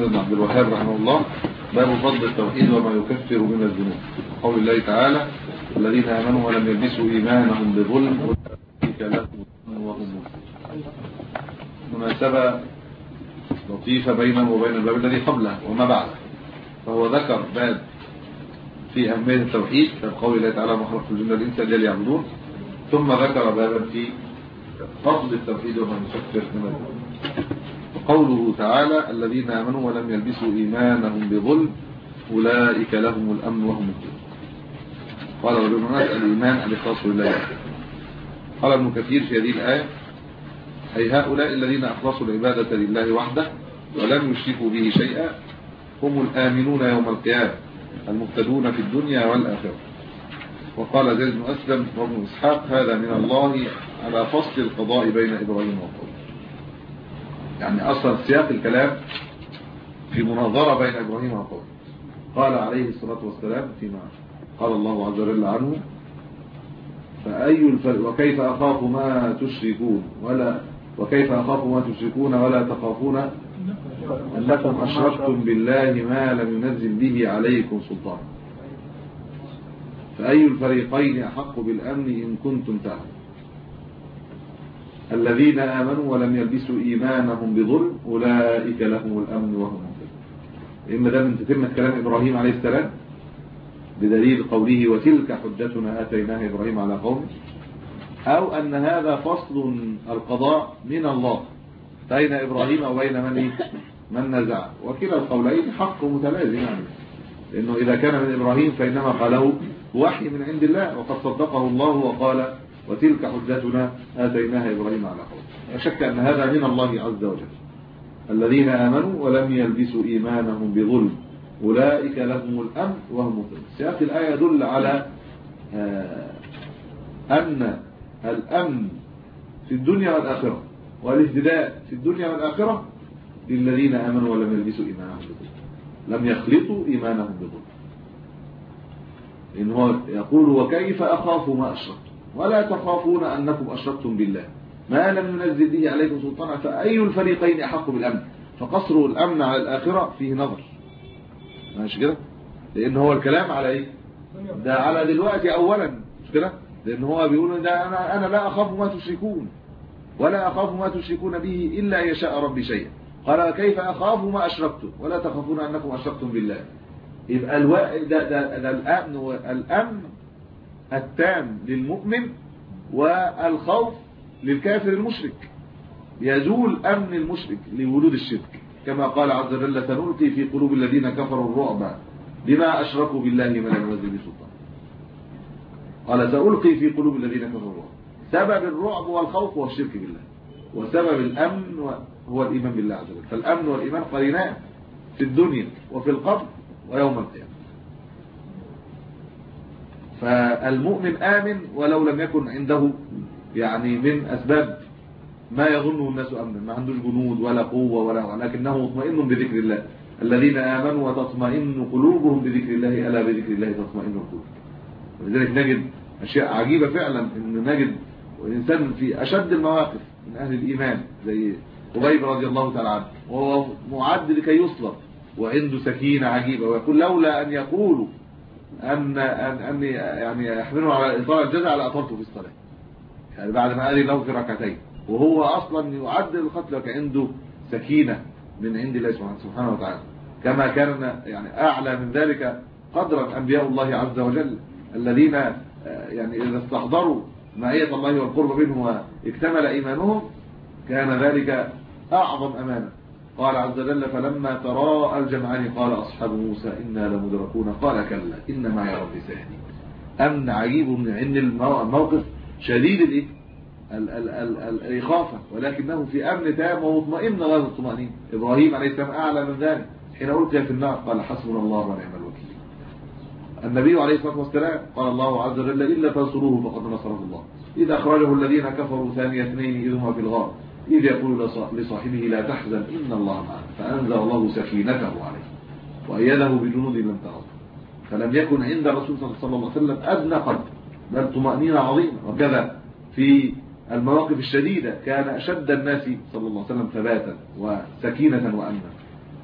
بن عبد الوهاب رحمه الله باب فضل التوحيد وما يكفر من الذنوب قول الله تعالى الذين آمنوا ولم يلبسوا إيمانهم بظلم أولئك لهم وهم مناسبة لطيفة بينه وبين الباب الذي قبله وما بعده فهو ذكر باب في أهمية التوحيد قول الله تعالى ما خلقت الجن والإنس إلا ليعبدون ثم ذكر بابا في فضل التوحيد وما يكفر من الذنوب وقوله تعالى الذين آمنوا ولم يلبسوا إيمانهم بظلم أولئك لهم الأمن وهم مهتدون قال والعلماء الإيمان الإخلاص لله قال ابن كثير في هذه الآية أي هؤلاء الذين أخلصوا العبادة لله وحده ولم يشركوا به شيئا هم الآمنون يوم القيامة المهتدون في الدنيا والآخرة وقال زيد بن أسلم وابن إسحاق هذا من الله على فصل القضاء بين إبراهيم وقومه يعني أصلا سياق الكلام في مناظرة بين إبراهيم وقومه قال عليه الصلاة والسلام فيما قال الله عز وجل عنه فأي الفرق وكيف أخاف ما تشركون ولا وكيف أخاف ما تشركون ولا تخافون أنكم أشركتم بالله ما لم ينزل به عليكم سلطان فأي الفريقين أحق بالأمن إن كنتم تعلمون الذين آمنوا ولم يلبسوا إيمانهم بظلم أولئك لهم الأمن وهم مهتدون إما ده من تتمة كلام إبراهيم عليه السلام بدليل قوله وتلك حجتنا آتيناها إبراهيم على قومه أو أن هذا فصل القضاء من الله بين إبراهيم وبين من من نزع وكلا القولين حق متلازم يعني لأنه إذا كان من إبراهيم فإنما قاله وحي من عند الله وقد صدقه الله وقال وتلك حجتنا آتيناها إبراهيم على قوم لا شك أن هذا من الله عز وجل الذين آمنوا ولم يلبسوا إيمانهم بظلم أولئك لهم الأمن وهم مهتدون سياق الآية يدل على آه، أن الأمن في الدنيا والآخرة والاهتداء في الدنيا والآخرة للذين آمنوا ولم يلبسوا إيمانهم بظلم لم يخلطوا إيمانهم بظلم إن يقول وكيف أخاف ما أشركت ولا تخافون أنكم أشركتم بالله ما لم ينزل به عليكم سلطانا فأي الفريقين أحق بالأمن فقصر الأمن على الآخرة فيه نظر ماشي كده لأن هو الكلام على إيه ده على دلوقتي أولا مش كده لأن هو بيقول ده أنا, أنا لا أخاف ما تشركون ولا أخاف ما تشركون به إلا يشاء ربي شيئا قال كيف أخاف ما أشركتم ولا تخافون أنكم أشركتم بالله يبقى الو... ده, ده, ده الأمن الأمن التام للمؤمن والخوف للكافر المشرك يزول أمن المشرك لولود الشرك كما قال عز وجل سنلقي في قلوب الذين كفروا الرعب بما أشركوا بالله ما لم ينزل بسلطان قال سألقي في قلوب الذين كفروا الرعب سبب الرعب والخوف هو الشرك بالله وسبب الأمن هو الإيمان بالله عز وجل فالأمن والإيمان قرينان في الدنيا وفي القبر ويوم القيامة فالمؤمن آمن ولو لم يكن عنده يعني من أسباب ما يظنه الناس أمنا ما عندوش جنود ولا قوة ولا ولكنه مطمئن بذكر الله الذين آمنوا وتطمئن قلوبهم بذكر الله ألا بذكر الله تطمئن القلوب ولذلك نجد أشياء عجيبة فعلا أن نجد إنسان في أشد المواقف من أهل الإيمان زي قبيب رضي الله تعالى عنه وهو معد لكي يصلب وعنده سكينة عجيبة ويقول لولا أن يقولوا أن أن أني يعني يحملوا على إطار الجزع لأطلته في الصلاة يعني بعد ما قال له في ركعتين وهو أصلا يعد القتل وكان عنده سكينة من عند الله سبحانه وتعالى كما كان يعني أعلى من ذلك قدرا أنبياء الله عز وجل الذين يعني إذا استحضروا معية الله والقرب منه واكتمل إيمانهم كان ذلك أعظم أمانة قال عز وجل فلما تراءى الجمعان قال أصحاب موسى إنا لمدركون قال كلا إن معي ربي سيهدين أمن عجيب من عند الموقف شديد الإيه الإخافة ولكنه في أمن تام ومطمئن غير الطمأنين إبراهيم عليه السلام أعلى من ذلك حين ألقي في النار قال حسبنا الله ونعم الوكيل النبي عليه الصلاة والسلام قال الله عز وجل إلا تنصروه فقد نصره الله إذا أخرجه الذين كفروا ثاني اثنين إذ هما في الغار إذ يقول لصاحبه لا تحزن إن الله معنا فأنزل الله سكينته عليه وأيده بجنود لم تروا فلم يكن عند الرسول صلى الله عليه وسلم أدنى قلب بل طمأنينة عظيمة وكذا في المواقف الشديدة كان أشد الناس صلى الله عليه وسلم ثباتا وسكينة وأمنا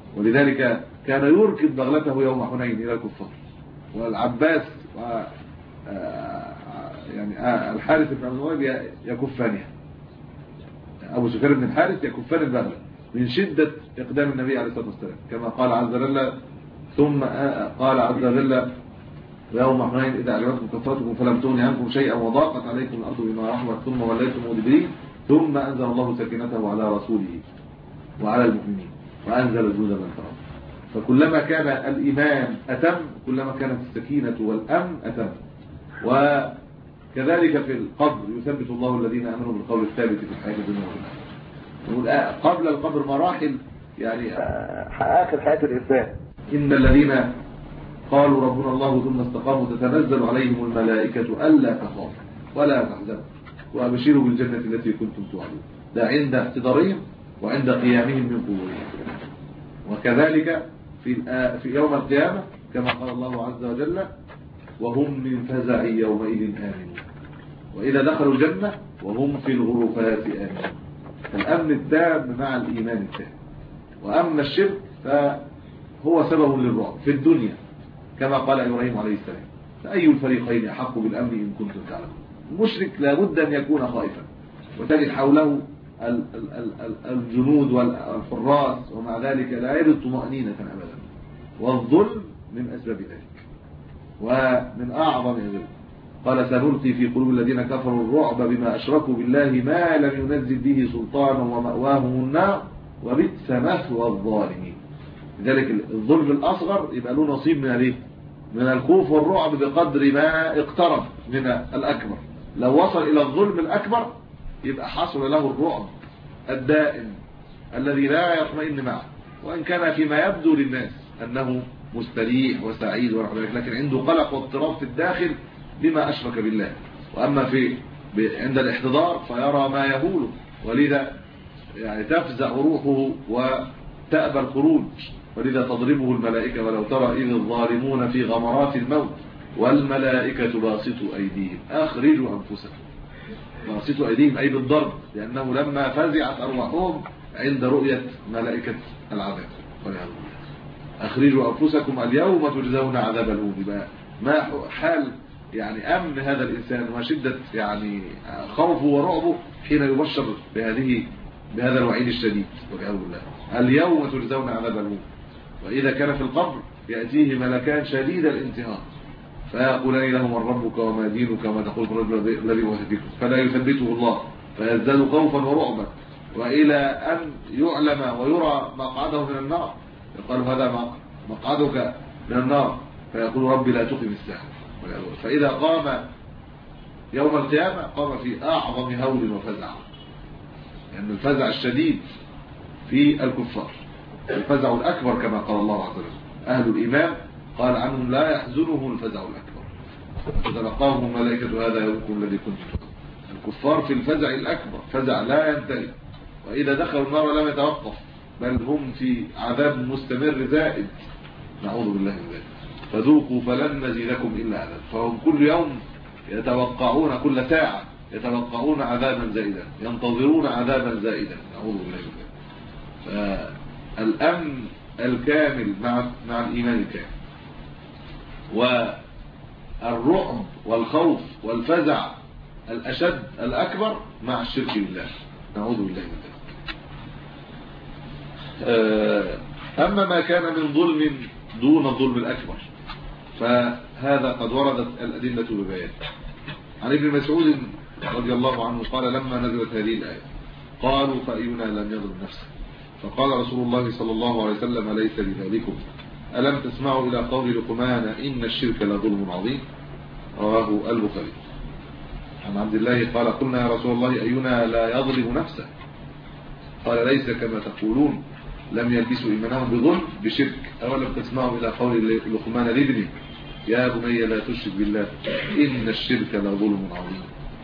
ولذلك كان يركض بغلته يوم حنين إلى الكفار والعباس و آه، يعني آه، الحارث بن عبد المطلب يكفانها أبو سفيان بن الحارث يكفان البغلة من شدة إقدام النبي عليه الصلاة والسلام كما قال عز وجل ثم قال عز وجل ويوم حنين إذا أعجبتكم كثرتكم فلم تغن عنكم شيئا وضاقت عليكم الأرض بما رحمت ثم وليتم مدبرين ثم أنزل الله سكينته على رسوله وعلى المؤمنين وأنزل جنودا من فرض فكلما كان الإيمان أتم كلما كانت السكينة والأمن أتم وكذلك في القبر يثبت الله الذين آمنوا بالقول الثابت في الحياة الدنيا والآخرة قبل القبر مراحل يعني آخر حياة الإنسان إن الذين قالوا ربنا الله ثم استقاموا تتنزل عليهم الملائكة ألا تخافوا ولا تحزنوا وأبشروا بالجنة التي كنتم توعدون ده عند احتضارهم وعند قيامهم من قبورهم وكذلك في في يوم القيامة كما قال الله عز وجل وهم من فزع يومئذ آمنون وإذا دخلوا الجنة وهم في الغرفات آمنون الأمن التام مع الإيمان التام وأما الشرك فهو سبب للرعب في الدنيا كما قال إبراهيم عليه السلام فأي الفريقين أحق بالأمن إن كنتم تعلمون المشرك لابد أن يكون خائفا وتجد حوله الجنود والحراس ومع ذلك لا يجد طمأنينة أبدا والظلم من أسباب ذلك ومن أعظم ذلك قال سنلقي في قلوب الذين كفروا الرعب بما أشركوا بالله ما لم ينزل به سلطانا ومأواهم النار وبئس مثوى الظالمين لذلك الظلم الأصغر يبقى له نصيب من الايه من الخوف والرعب بقدر ما اقترب من الأكبر لو وصل إلى الظلم الأكبر يبقى حصل له الرعب الدائم الذي لا يطمئن معه وإن كان فيما يبدو للناس أنه مستريح وسعيد ونحو ذلك لكن عنده قلق واضطراب في الداخل بما أشرك بالله وأما في عند الاحتضار فيرى ما يهوله ولذا يعني تفزع روحه وتأبى الخروج ولذا تضربه الملائكة ولو ترى إذ الظالمون في غمرات الموت والملائكة باسطوا أيديهم أخرجوا أنفسكم باسطوا أيديهم أي بالضرب لأنه لما فزعت أرواحهم عند رؤية ملائكة العذاب أخرجوا أنفسكم اليوم تجزون عذاب الهون ما حال يعني أمن هذا الإنسان وشدة يعني خوفه ورعبه حين يبشر بهذه بهذا الوعيد الشديد والعياذ بالله اليوم تجزون عذاب الهون وإذا كان في القبر يأتيه ملكان شديد الانتهاء فيقولان له من ربك وما دينك وما تقول الرجل الذي وهديكم فلا يثبته الله فيزداد خوفا ورعبا وإلى أن يعلم ويرى مقعده من النار يقال هذا مقعدك من النار فيقول ربي لا تقم الساعة فإذا قام يوم القيامة قام في أعظم هول وفزع لأن يعني الفزع الشديد في الكفار الفزع الأكبر كما قال الله عز وجل أهل الإيمان قال عنهم لا يحزنهم الفزع الأكبر فتلقاهم الملائكة هذا يومكم الذي كنتم الكفار في الفزع الأكبر فزع لا ينتهي وإذا دخلوا النار لم يتوقف بل هم في عذاب مستمر زائد نعوذ بالله من ذلك فذوقوا فلن نزيدكم إلا عذاب فهم كل يوم يتوقعون كل ساعة يتوقعون عذابا زائدا ينتظرون عذابا زائدا نعوذ بالله من ذلك فالأمن الكامل مع مع الإيمان الكامل والرعب والخوف والفزع الأشد الأكبر مع الشرك بالله نعوذ بالله من ذلك آه، أما ما كان من ظلم دون الظلم الأكبر فهذا قد وردت الأدلة ببيان عن ابن مسعود رضي الله عنه قال لما نزلت هذه الآية قالوا فأينا لم يظلم نفسه فقال رسول الله صلى الله عليه وسلم ليس لذلكم ألم تسمعوا إلى قول لقمان إن الشرك لظلم عظيم رواه البخاري عن عبد الله قال قلنا يا رسول الله أينا لا يظلم نفسه قال ليس كما تقولون لم يلبسوا إيمانهم بظلم بشرك أولم تسمعوا إلى قول لقمان لابنه يا بني لا تشرك بالله إن الشرك لظلم عظيم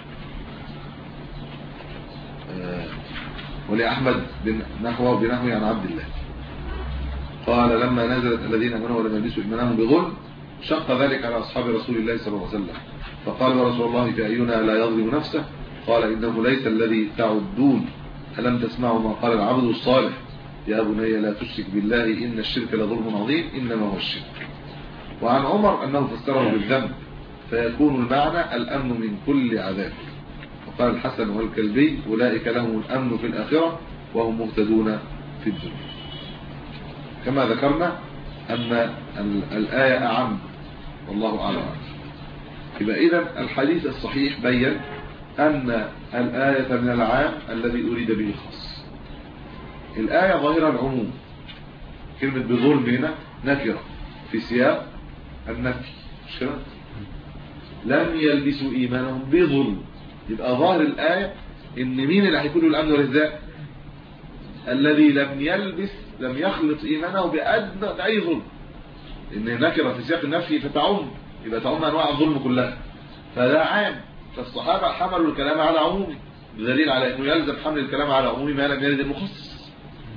آه، ولأحمد نحوه بنحوه عن عبد الله قال لما نزلت الذين امنوا ولم يلبسوا ايمانهم بظلم شق ذلك على اصحاب رسول الله صلى الله عليه وسلم فقال رسول الله في اينا لا يظلم نفسه قال انه ليس الذي تعدون الم تسمعوا ما قال العبد الصالح يا بني لا تشرك بالله إن الشرك لظلم عظيم إنما هو الشرك وعن عمر أنه فسره بالذنب فيكون المعنى الأمن من كل عذاب وقال الحسن والكلبي أولئك لهم الأمن في الآخرة وهم مهتدون في الدنيا كما ذكرنا أن الآية أعم والله أعلم يبقى إذا الحديث الصحيح بين أن الآية من العام الذي أريد به الخاص الآية ظاهرة العموم كلمة بظلم هنا نكرة في سياق النفي مش كده لم يلبسوا إيمانهم بظلم يبقى ظاهر الآية إن مين اللي هيكون له الأمن والرزاق الذي لم يلبس لم يخلط إيمانه بأدنى بأي ظلم إن نكرة في سياق النفي فتعم يبقى تعم أنواع الظلم كلها فده عام فالصحابة حملوا الكلام على عمومه بدليل على أنه يلزم حمل الكلام على عمومه ما لم يرد المخصص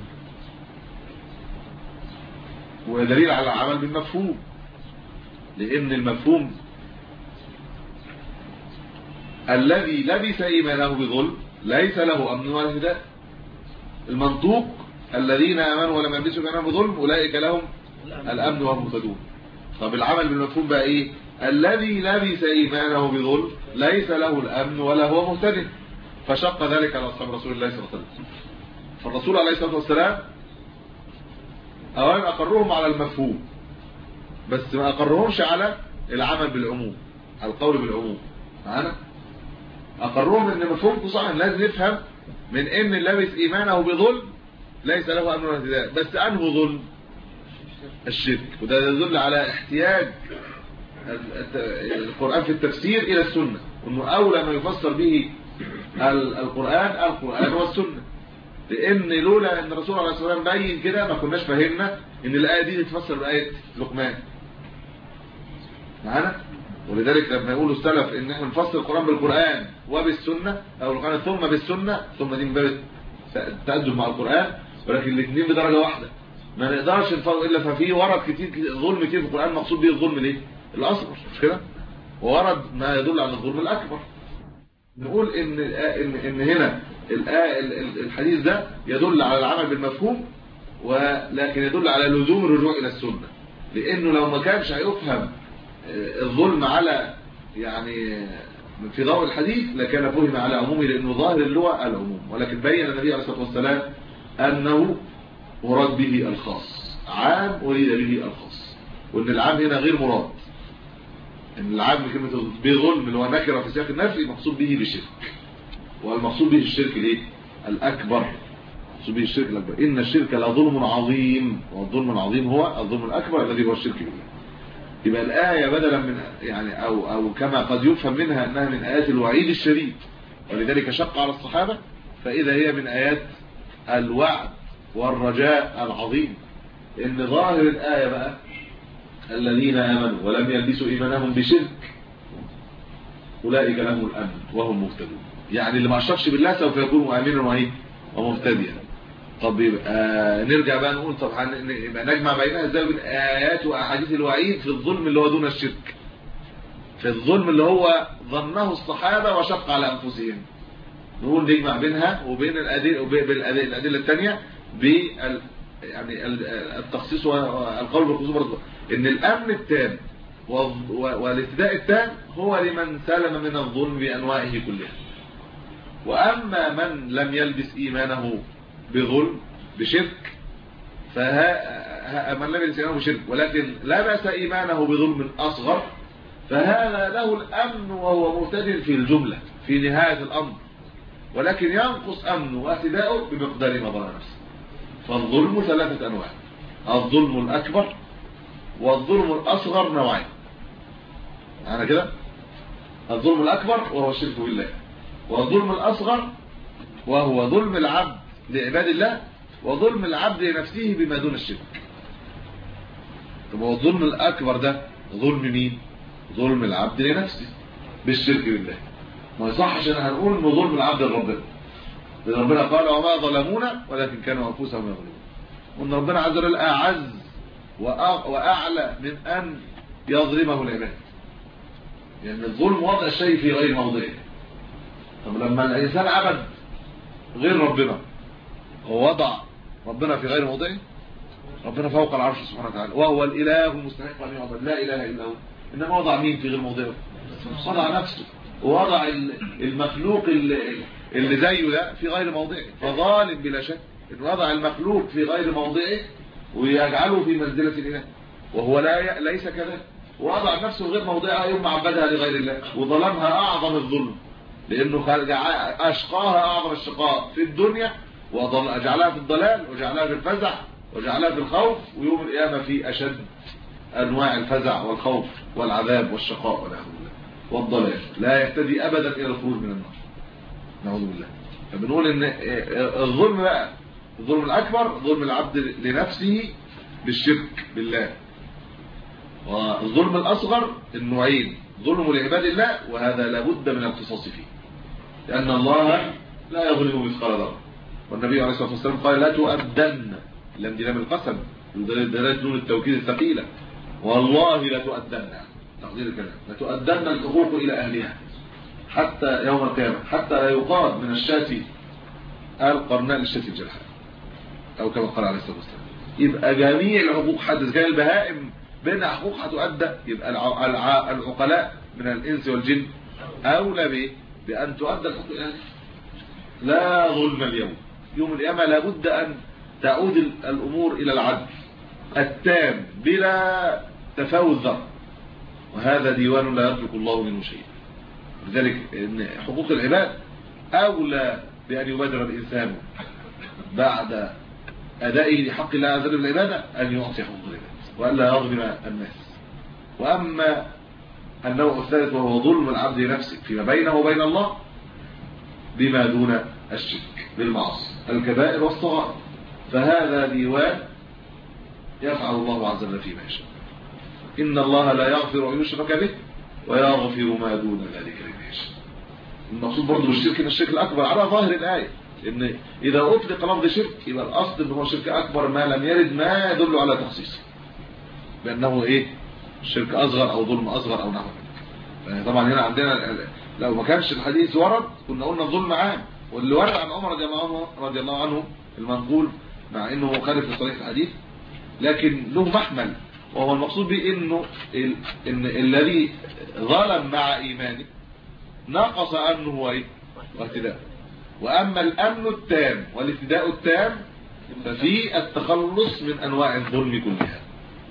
ودليل على العمل بالمفهوم لأن المفهوم الذي لبس إيمانه بظلم ليس له أمن ولا هداء المنطوق الذين آمنوا ولم يلبسوا إيمانهم بظلم أولئك لهم الأمن وهم مهتدون طب العمل بالمفهوم بقى إيه الذي لبس إيمانه بظلم ليس له الأمن ولا هو مهتد فشق ذلك على أصحاب رسول الله صلى الله عليه وسلم فالرسول عليه الصلاة والسلام أولا أقرهم على المفهوم بس ما أقرهمش على العمل بالعموم القول بالعموم معانا أقرهم ان مفهومكم صح لازم نفهم من ان لابس ايمانه بظلم ليس له امر ولا بس انه ظلم الشرك وده يدل على احتياج القرآن في التفسير الى السنة وانه اولى ما يفسر به القرآن القرآن والسنة لان لولا ان الرسول عليه الصلاه والسلام بين كده ما كناش فهمنا ان الايه دي تتفسر بايه لقمان معانا ولذلك لما يقولوا السلف ان احنا نفسر القرآن بالقرآن وبالسنة او القرآن ثم بالسنة ثم دي من باب التأدب مع القرآن ولكن الاثنين بدرجة واحدة ما نقدرش نفرق الا ففي ورد كتير ظلم كتير في القرآن مقصود به الظلم ليه الاصغر مش كده وورد ما يدل على الظلم الاكبر نقول ان ان ان هنا الحديث ده يدل على العمل بالمفهوم ولكن يدل على لزوم الرجوع الى السنه لانه لو ما كانش هيفهم الظلم على يعني في ضوء الحديث لكان فهم على عمومه لانه ظاهر اللغه العموم ولكن بين النبي عليه الصلاه والسلام انه مراد به الخاص عام اريد به الخاص وان العام هنا غير مراد ان العام كلمه بظلم اللي هو نكره في سياق النفي مقصود به بالشرك والمقصود به الشرك الايه الاكبر مقصود به الشرك الاكبر ان الشرك لظلم عظيم والظلم العظيم هو الظلم الاكبر الذي هو الشرك بالله يبقى الآية بدلا من يعني أو, أو كما قد يفهم منها أنها من آيات الوعيد الشديد ولذلك شق على الصحابة فإذا هي من آيات الوعد والرجاء العظيم إن ظاهر الآية بقى الذين آمنوا ولم يلبسوا إيمانهم بشرك أولئك لهم الأمن وهم مهتدون يعني اللي ما أشركش بالله سوف يكون مؤمنا وإيه ومهتديا طب يبقى نرجع بقى نقول طب يبقى نجمع بينها ازاي بين ايات واحاديث الوعيد في الظلم اللي هو دون الشرك في الظلم اللي هو ظنه الصحابه وشق على انفسهم نقول نجمع بينها وبين الادله الادله الثانيه بال يعني التخصيص والقول بالخصوص برضه ان الامن التام والاهتداء التام هو لمن سلم من الظلم بانواعه كلها واما من لم يلبس ايمانه بظلم بشرك فها من لم يلبس ايمانه بشرك ولكن لبس ايمانه بظلم اصغر فهذا له الامن وهو مهتد في الجمله في نهايه الامر ولكن ينقص امنه واهتداؤه بمقدار ما ظن نفسه فالظلم ثلاثه انواع الظلم الاكبر والظلم الاصغر نوعين معنى كده الظلم الاكبر وهو الشرك بالله والظلم الاصغر وهو ظلم العبد لعباد الله وظلم العبد لنفسه بما دون الشرك طب هو الظلم الاكبر ده ظلم مين ظلم العبد لنفسه بالشرك بالله ما يصحش ان هنقول انه ظلم العبد لربنا لان ربنا قال وما ظلمونا ولكن كانوا انفسهم يظلمون وان ربنا عز وجل اعز واعلى من ان يظلمه العباد يعني الظلم وضع الشيء في غير موضعه طب لما الانسان عبد غير ربنا ووضع ربنا في غير موضعه ربنا فوق العرش سبحانه وتعالى وهو الاله المستحق ان يعبد لا اله الا هو انما وضع مين في غير موضعه وضع نفسه ووضع المخلوق اللي, اللي زيه ده في غير موضعه فظالم بلا شك ان وضع المخلوق في غير موضعه ويجعله في منزله الاله وهو لا ليس كذلك وضع نفسه غير موضعها يوم عبدها لغير الله وظلمها اعظم الظلم لانه اشقاها اعظم الشقاء في الدنيا وجعلها في الضلال وجعلها في الفزع وجعلها في الخوف ويوم القيامه في اشد انواع الفزع والخوف والعذاب والشقاء والعياذ بالله والضلال لا يهتدي ابدا الى الخروج من النار نعوذ بالله فبنقول ان الظلم بقى الظلم الاكبر ظلم العبد لنفسه بالشرك بالله والظلم الاصغر النوعين ظلم لعباد الله وهذا لابد من القصاص فيه لان الله لا يظلم مثقال ذره والنبي عليه الصلاه والسلام قال لا تؤدن لم دي لام القسم دلالة نون التوكيد الثقيله والله لا تؤدن تقدير الكلام لا تؤدن الحقوق الى اهلها حتى يوم القيامه حتى لا يقاد من الشاة القرناء للشاة الجلحاء او كما قال عليه الصلاه والسلام يبقى جميع الحقوق حدث كان البهائم بين حقوق هتؤدى يبقى العقلاء من الانس والجن اولى به بان تؤدى الحقوق الى لا ظلم اليوم يوم القيامه لابد ان تعود الامور الى العدل التام بلا تفاوت ذر وهذا ديوان لا يترك الله منه شيء لذلك ان حقوق العباد اولى بان يبادر الانسان بعد ادائه لحق الله عز وجل العباده ان يعطي حقوق العباد والا يظلم الناس واما النوع الثالث وهو ظلم العبد لنفسه فيما بينه وبين الله بما دون الشرك بالمعاصي الكبائر والصغائر فهذا ديوان يفعل الله عز وجل فيما يشاء إن الله لا يغفر أن يشرك به ويغفر ما دون ذلك لمن يشاء المقصود برضه بالشرك ان الشرك الاكبر على ظاهر الايه ان اذا اطلق لفظ شرك يبقى الاصل ان هو شرك اكبر ما لم يرد ما يدل على تخصيصه بانه ايه شرك اصغر او ظلم اصغر او نحو ذلك طبعا هنا عندنا لو ما كانش الحديث ورد كنا قلنا الظلم عام واللي ورد عن عمر رضي الله عنه رضي الله عنه المنقول مع انه مخالف لصريح الحديث لكن له محمل وهو المقصود به انه ان الذي ظلم مع ايمانه نقص عنه هو ايه اهتداء واما الامن التام والاهتداء التام ففي التخلص من انواع الظلم كلها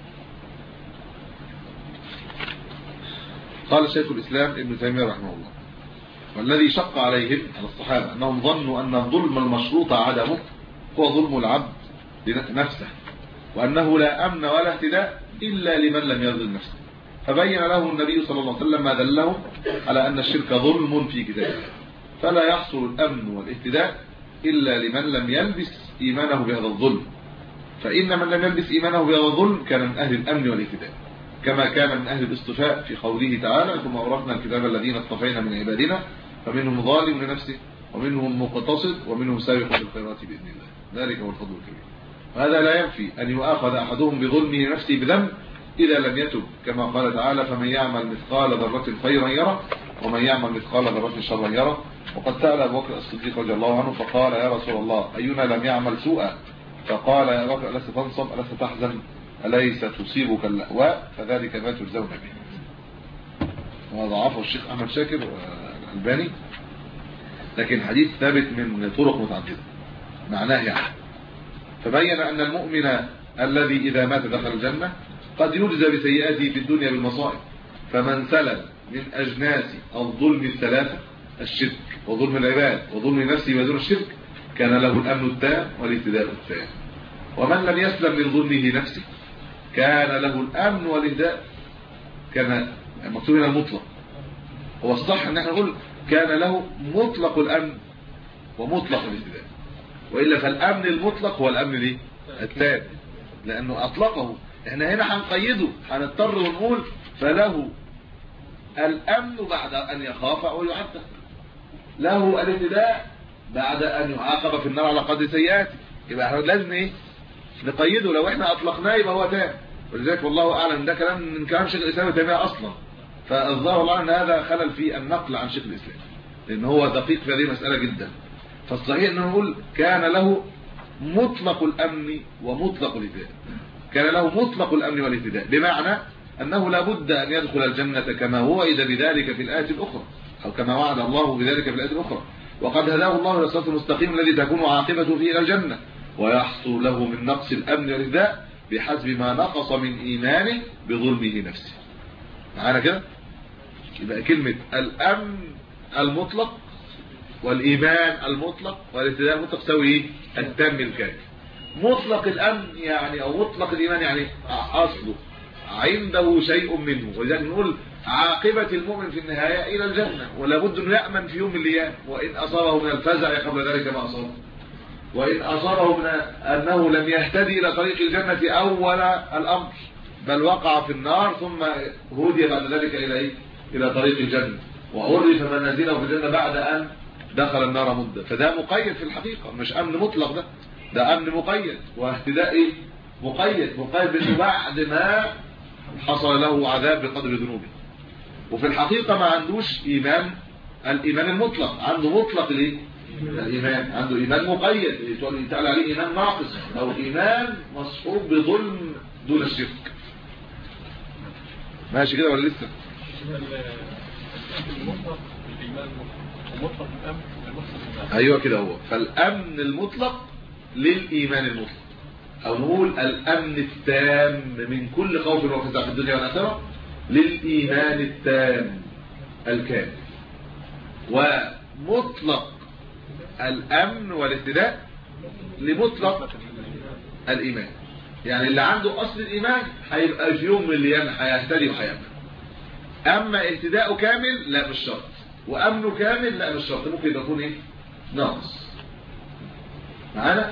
قال شيخ الاسلام ابن تيميه رحمه الله والذي شق عليهم على الصحابه انهم ظنوا ان الظلم المشروط عدمه هو ظلم العبد لنفسه وانه لا امن ولا اهتداء الا لمن لم يظلم نفسه فبين له النبي صلى الله عليه وسلم ما دلهم على ان الشرك ظلم في كتابه فلا يحصل الامن والاهتداء الا لمن لم يلبس ايمانه بهذا الظلم فان من لم يلبس ايمانه بهذا الظلم كان من اهل الامن والاهتداء كما كان من اهل الاصطفاء في قوله تعالى ثم اورثنا الكتاب الذين اصطفينا من عبادنا فمنهم ظالم لنفسه ومنهم مقتصد ومنهم سابق بالخيرات باذن الله ذلك هو الفضل الكبير وهذا لا ينفي ان يؤاخذ احدهم بظلمه لنفسه بذنب اذا لم يتب كما قال تعالى فمن يعمل مثقال ذره خيرا يره ومن يعمل مثقال ذره شرا يره وقد سال ابو بكر الصديق رضي الله عنه فقال يا رسول الله اينا لم يعمل سوءا فقال يا بكر ألست تنصب ألست تحزن أليس تصيبك اللأواء فذلك ما تجزون به وضعفه الشيخ أحمد شاكر الألباني لكن الحديث ثابت من طرق متعددة معناه يعني فبين أن المؤمن الذي إذا مات دخل الجنة قد يجزى بسيئاته في الدنيا بالمصائب فمن سلم من أجناس الظلم الثلاثة الشرك وظلم العباد وظلم نفسه ودون الشرك كان له الأمن التام والاهتداء التام ومن لم يسلم من ظلمه نفسه كان له الأمن والاهتداء كان مكتوب هنا المطلق هو الصح ان احنا نقول كان له مطلق الأمن ومطلق الاهتداء وإلا فالأمن المطلق هو الأمن ليه التام لأنه أطلقه احنا هنا هنقيده هنضطر ونقول فله الأمن بعد أن يخاف أو يعذب له الاهتداء بعد أن يعاقب في النار على قدر سيئاته يبقى احنا لازم ايه نقيده لو احنا اطلقناه يبقى هو تام ولذلك والله اعلم ده كلام من كلام شيخ الاسلام تيميه اصلا فالظاهر الله ان هذا خلل في النقل عن شيخ الاسلام لان هو دقيق في هذه المساله جدا فالصحيح انه نقول كان له مطلق الامن ومطلق الاهتداء كان له مطلق الامن والاهتداء بمعنى انه لا بد ان يدخل الجنه كما وعد بذلك في الايه الاخرى او كما وعد الله بذلك في الايه الاخرى وقد هداه الله الى الصراط المستقيم الذي تكون عاقبته فيه الى الجنه ويحصل له من نقص الامن والاهتداء بحسب ما نقص من ايمانه بظلمه نفسه معانا كده يبقى كلمه الامن المطلق والايمان المطلق والاهتداء المطلق تساوي ايه التام الكامل مطلق الامن يعني او مطلق الايمان يعني اصله عنده شيء منه ولذلك نقول عاقبه المؤمن في النهايه الى الجنه ولا بد انه يامن في يوم من الايام وان اصابه من الفزع قبل ذلك ما اصابه وان اصابه من انه لم يهتدي الى طريق الجنه اول الامر بل وقع في النار ثم هدي بعد ذلك الى ايه الى طريق الجنه وعرف منازله في الجنه بعد ان دخل النار مده فده مقيد في الحقيقه مش امن مطلق ده ده امن مقيد واهتداء ايه مقيد مقيد بانه بعد ما حصل له عذاب بقدر ذنوبه وفي الحقيقه ما عندوش ايمان الايمان المطلق عنده مطلق الايه الايمان عنده ايمان مقيد يتقال عليه ايمان ناقص او ايمان مصحوب بظلم دون الشرك ماشي كده ولا لسه ايوه كده هو فالامن المطلق للايمان المطلق او نقول الامن التام من كل خوف وفزع في الدنيا والاخره للايمان التام الكامل ومطلق الامن والاهتداء لمطلق الايمان يعني اللي عنده اصل الايمان هيبقى في يوم من الايام هيهتدي وهيامن اما اهتداؤه كامل لا مش شرط وامنه كامل لا مش شرط ممكن يكون ايه ناقص معانا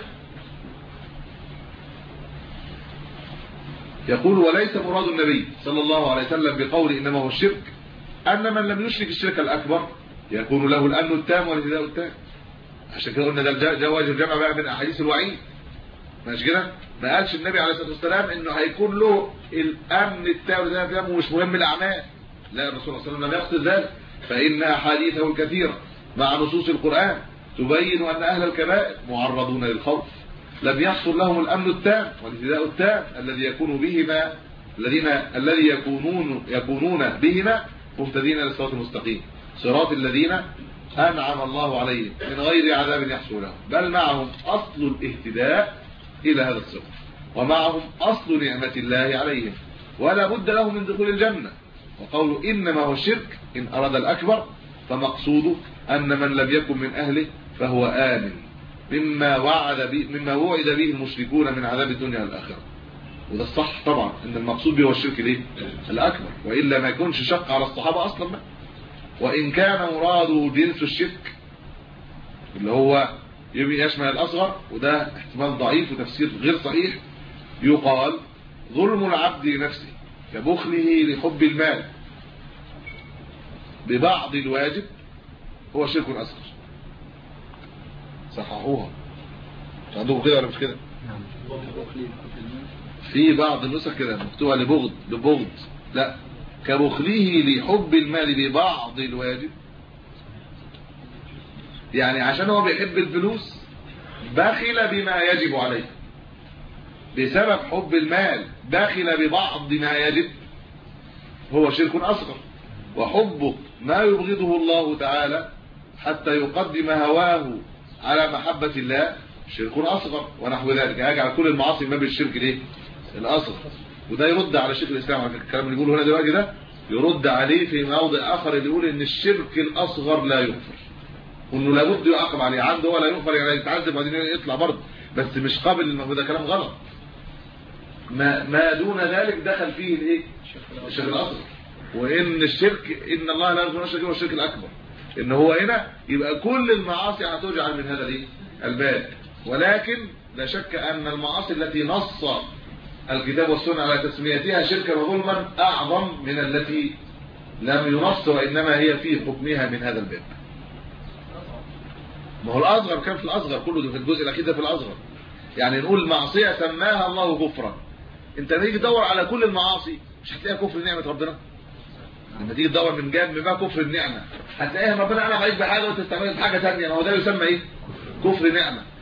يقول وليس مراد النبي صلى الله عليه وسلم بقول انما هو الشرك ان من لم يشرك الشرك الاكبر يكون له الامن التام والاهتداء التام عشان كده قلنا ده جواز الجمع بقى من احاديث الوعيد ماشي كده ما قالش النبي عليه الصلاه والسلام انه هيكون له الامن التام والاهتداء التام ومش مهم الاعمال لا الرسول صلى الله عليه وسلم لم يقصد ذلك فان احاديثه الكثيره مع نصوص القران تبين ان اهل الكبائر معرضون للخوف لم يحصل لهم الامن التام والاهتداء التام الذي يكون بهما الذين الذي يكونون يكونون بهما مهتدين الى الصراط المستقيم صراط الذين انعم الله عليهم من غير عذاب يحصل لهم بل معهم اصل الاهتداء الى هذا الصراط ومعهم اصل نعمه الله عليهم ولا بد لهم من دخول الجنه وقوله انما هو الشرك ان اراد الاكبر فمقصوده ان من لم يكن من اهله فهو امن مما وعد به مما وعد به المشركون من عذاب الدنيا والاخره وده الصح طبعا ان المقصود به هو الشرك الايه الاكبر والا ما يكونش شق على الصحابه اصلا ما. وان كان مراده جنس الشرك اللي هو يشمل الاصغر وده احتمال ضعيف وتفسير غير صحيح يقال ظلم العبد لنفسه كبخله لحب المال ببعض الواجب هو شرك اصغر صححوها عندكم كده ولا مش كده في بعض النسخ كده مكتوبه لبغض لبغض لا كبخله لحب المال ببعض الواجب يعني عشان هو بيحب الفلوس بخل بما يجب عليه بسبب حب المال بخل ببعض ما يجب هو شرك اصغر وحبه ما يبغضه الله تعالى حتى يقدم هواه على محبة الله شرك أصغر ونحو ذلك يجعل كل المعاصي ما بالشرك ليه الأصغر وده يرد على شيخ الإسلام على الكلام اللي يقوله هنا دلوقتي ده يرد عليه في موضع آخر اللي يقول إن الشرك الأصغر لا يغفر وإنه لابد يعاقب عليه عنده ولا يغفر يعني يتعذب بعدين يطلع برضه بس مش قابل ده كلام غلط ما ما دون ذلك دخل فيه الايه الشرك الأصغر وإن الشرك إن الله لا يغفر الشرك والشرك الأكبر ان هو هنا يبقى كل المعاصي هتجعل من هذا الايه الباب ولكن لا شك ان المعاصي التي نص الكتاب والسنه على تسميتها شركا وظلما اعظم من التي لم ينص وانما هي في حكمها من هذا الباب ما هو الاصغر كان في الاصغر كله ده في الجزء الاخير ده في الاصغر يعني نقول معصيه سماها الله كفرا انت تيجي تدور على كل المعاصي مش هتلاقيها كفر نعمه ربنا لما تيجي تدور من جانب ما كفر النعمه هتلاقيها ربنا انعم عليك بحاجه وانت استعملت حاجه ثانيه ما هو ده يسمى ايه كفر نعمه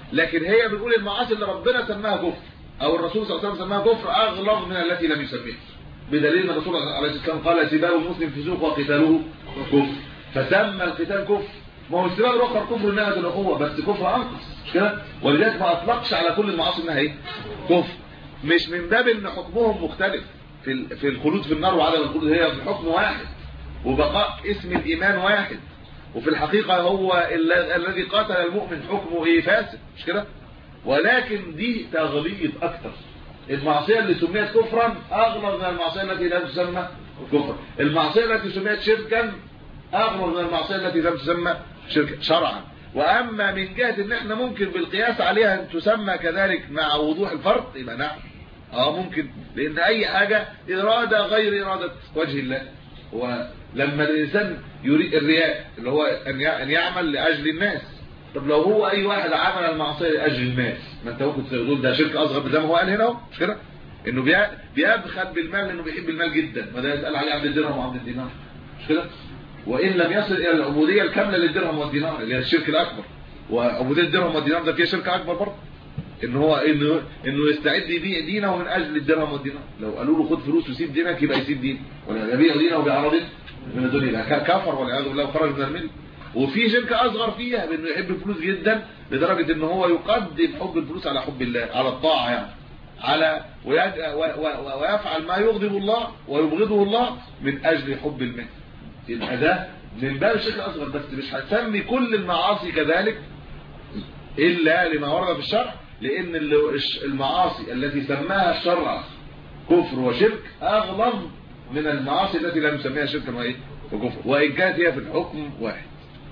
لكن هي بتقول المعاصي اللي ربنا سماها كفر او الرسول صلى الله عليه وسلم سماها كفر اغلظ من التي لم يسميها بدليل ان الرسول عليه الصلاه والسلام قال سباب المسلم فسوق وقتاله كفر فسمى القتال كفر ما هو السباب الاخر كفر انها الاخوه بس كفر انقص مش كده ولذلك ما اطلقش على كل المعاصي انها ايه كفر مش من باب ان حكمهم مختلف في في الخلود في النار وعدم الخلود هي في حكم واحد وبقاء اسم الايمان واحد وفي الحقيقة هو الذي قاتل المؤمن حكمه ايه فاسد مش كده ولكن دي تغليظ اكتر المعصية اللي سميت كفرا اغلظ من المعصية التي لا تسمى كفرا المعصية التي سميت شركا اغلظ من المعصية التي لم تسمى شركا شرعا واما من جهة ان احنا ممكن بالقياس عليها ان تسمى كذلك مع وضوح الفرق يبقى نعم اه ممكن لان اي حاجة ارادة غير ارادة وجه الله ولما الانسان يريد الرياء اللي هو ان يعمل لاجل الناس طب لو هو اي واحد عمل المعصيه لاجل الناس ما انت ممكن تقول ده شرك اصغر زي ما هو قال هنا اهو مش كده انه بيبخل بالمال لانه بيحب المال جدا ما ده يسال عليه عبد الدرهم وعبد الدينار مش كده وان لم يصل الى العبوديه الكامله للدرهم والدينار اللي هي الشرك الاكبر وعبوديه الدرهم والدينار ده فيها شرك اكبر برضه ان هو انه انه يستعد يبيع دينه من اجل الدرهم والدينار لو قالوا له خد فلوس وسيب دينك يبقى يسيب دينه ولا يبيع دينه بعرض من الدنيا كفر والعياذ بالله وخرج من المله وفي شرك اصغر فيها بانه يحب الفلوس جدا لدرجه ان هو يقدم حب الفلوس على حب الله على الطاعه يعني على ويفعل ما يغضب الله ويبغضه الله من اجل حب المال يبقى ده من باب الشرك الاصغر بس مش هتسمي كل المعاصي كذلك الا لما ورد في الشرع لان المعاصي التي سماها الشرع كفر وشرك اغلظ من المعاصي التي لم يسميها شركا وايه وكفر وان كانت هي في الحكم واحد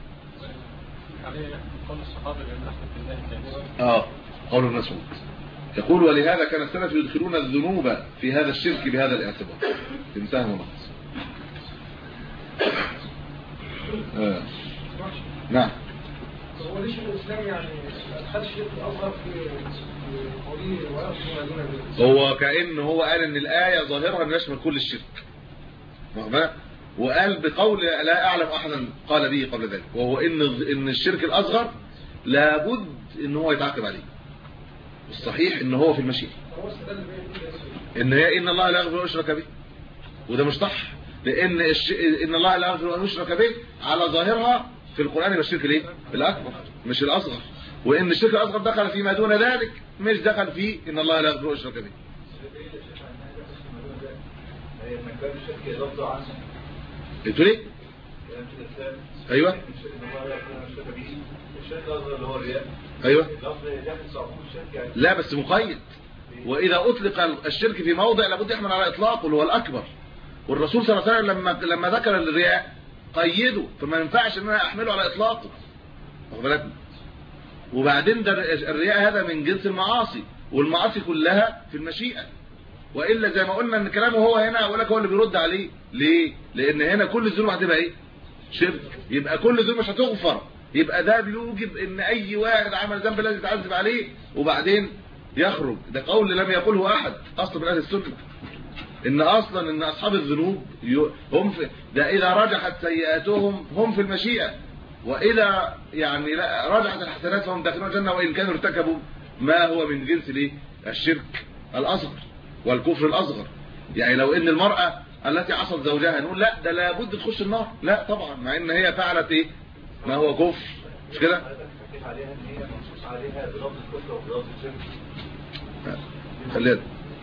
اه قول المسعود يقول ولهذا كان السلف يدخلون الذنوب في هذا الشرك بهذا الاعتبار انتهى ملخص آه. نعم هو ليش الاسلام يعني ادخل الشرك الاصغر في هو كأن هو قال ان الآية ظاهرها يشمل كل الشرك وقال بقول لا اعلم احدا قال به قبل ذلك وهو ان ان الشرك الاصغر لابد ان هو يتعاقب عليه الصحيح ان هو في المشيئه ان هي ان الله لا يغفر ان يشرك به وده مش صح لان الش... ان الله لا يغفر ان يشرك به على ظاهرها في القران يبقى الشرك الايه الاكبر مش الاصغر وان الشرك الاصغر دخل فيما دون ذلك مش دخل فيه ان الله لا يغفر ان يشرك به قلت ليه ايوه ايوه لا بس مقيد واذا اطلق الشرك في موضع لابد يحمل على اطلاقه اللي هو الاكبر والرسول صلى الله عليه وسلم لما لما ذكر الرياء قيده فما ينفعش ان انا احمله على اطلاقه واخد بالك وبعدين ده الرياء هذا من جنس المعاصي والمعاصي كلها في المشيئه والا زي ما قلنا ان كلامه هو هنا اقول لك هو اللي بيرد عليه ليه لان هنا كل الذنوب هتبقى ايه شرك يبقى كل الذنوب مش هتغفر يبقى ده بيوجب ان اي واحد عمل ذنب لازم يتعذب عليه وبعدين يخرج ده قول لم يقوله احد اصل من اهل السنه ان اصلا ان اصحاب الذنوب هم في ده اذا رجحت سيئاتهم هم في المشيئه واذا يعني لا رجحت الحسنات فهم داخلون الجنه وان كانوا ارتكبوا ما هو من جنس الايه الشرك الاصغر والكفر الاصغر يعني لو ان المرأة التي عصت زوجها نقول لا ده لابد تخش النار لا طبعا مع ان هي فعلت ايه ما هو كفر مش كده خليها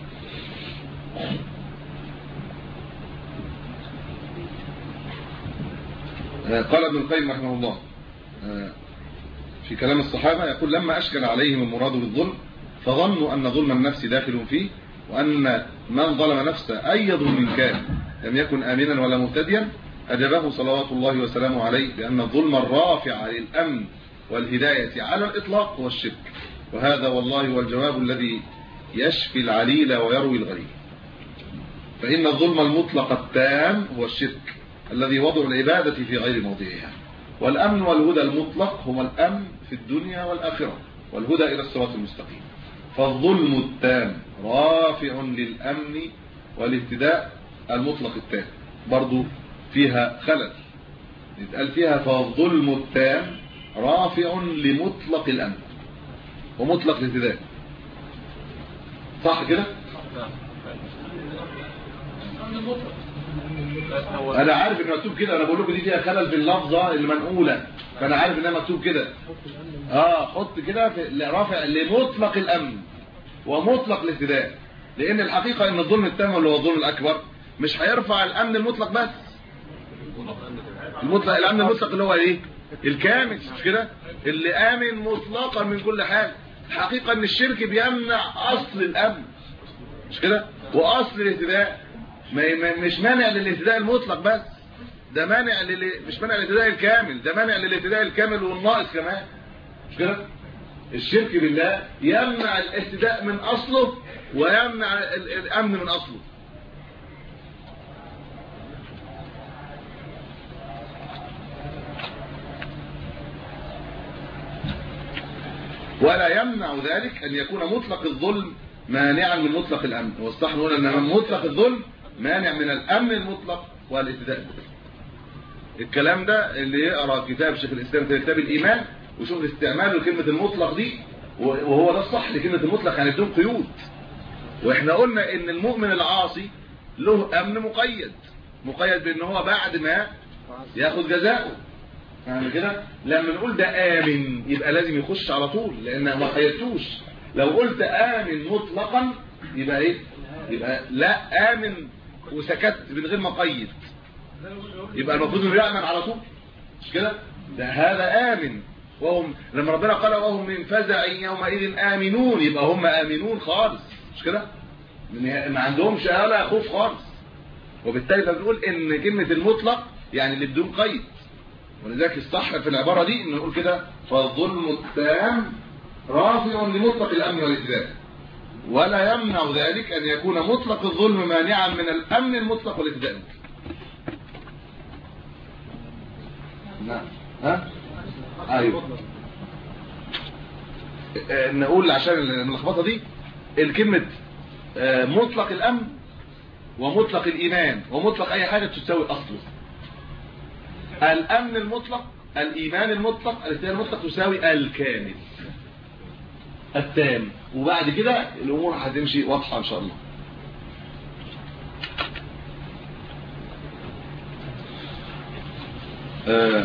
قال ابن القيم رحمه الله في كلام الصحابة يقول لما أشكل عليهم المراد بالظلم فظنوا أن ظلم النفس داخل فيه وأن من ظلم نفسه أي ظلم كان لم يكن آمنا ولا مهتديا أجابه صلوات الله وسلامه عليه بأن الظلم الرافع للأمن والهداية على الإطلاق هو الشرك وهذا والله هو الجواب الذي يشفي العليل ويروي الغليل فإن الظلم المطلق التام هو الشرك الذي وضع العبادة في غير موضعها والأمن والهدى المطلق هما الأمن في الدنيا والآخرة والهدى إلى الصراط المستقيم فالظلم التام رافع للأمن والاهتداء المطلق التام برضو فيها خلل يتقال فيها فالظلم التام رافع لمطلق الأمن ومطلق الاهتداء صح كده انا عارف ان مكتوب كده انا بقول لكم دي فيها خلل في اللفظه المنقوله فانا عارف انها مكتوب كده اه حط كده في رافع لمطلق الامن ومطلق الاهتداء لان الحقيقه ان الظلم التام اللي هو الظلم الاكبر مش هيرفع الامن المطلق بس المطلق الامن المطلق اللي هو ايه الكامل مش كده اللي امن مطلقا من كل حاجه الحقيقه ان الشرك بيمنع اصل الامن مش كده واصل الاهتداء مش مانع للاهتداء المطلق بس ده مانع لل... مش مانع للاهتداء الكامل ده مانع للاهتداء الكامل والناقص كمان مش كده الشرك بالله يمنع الاهتداء من اصله ويمنع الامن من اصله ولا يمنع ذلك ان يكون مطلق الظلم مانعا من مطلق الامن والصح نقول ان مطلق الظلم مانع من الامن المطلق والاهتداء المطلق الكلام ده اللي يقرا كتاب شيخ الاسلام في كتاب الايمان وشوف استعماله لكلمه المطلق دي وهو ده الصح لكلمه المطلق يعني بدون قيود واحنا قلنا ان المؤمن العاصي له امن مقيد مقيد بان هو بعد ما ياخد جزاؤه فاهم كده لما نقول ده امن يبقى لازم يخش على طول لان ما قيدتوش لو قلت امن مطلقا يبقى ايه يبقى لا امن وسكت من غير ما قيد يبقى المفروض انه يامن على طول مش كده ده هذا امن وهم لما ربنا قال وهم من فزع يومئذ امنون يبقى هم امنون خالص مش كده ما عندهمش ولا خوف خالص وبالتالي بنقول ان كلمه المطلق يعني اللي بدون قيد ولذلك الصح في العباره دي ان نقول كده فالظلم التام رافع لمطلق الامن والاهتداء ولا يمنع ذلك ان يكون مطلق الظلم مانعا من الامن المطلق والاهتداء نعم ها ايوه نقول عشان اللخبطه دي الكلمه مطلق الامن ومطلق الايمان ومطلق اي حاجه تساوي اصله الامن المطلق الايمان المطلق الاهتداء المطلق تساوي الكامل التام وبعد كده الامور هتمشي واضحه ان شاء الله آه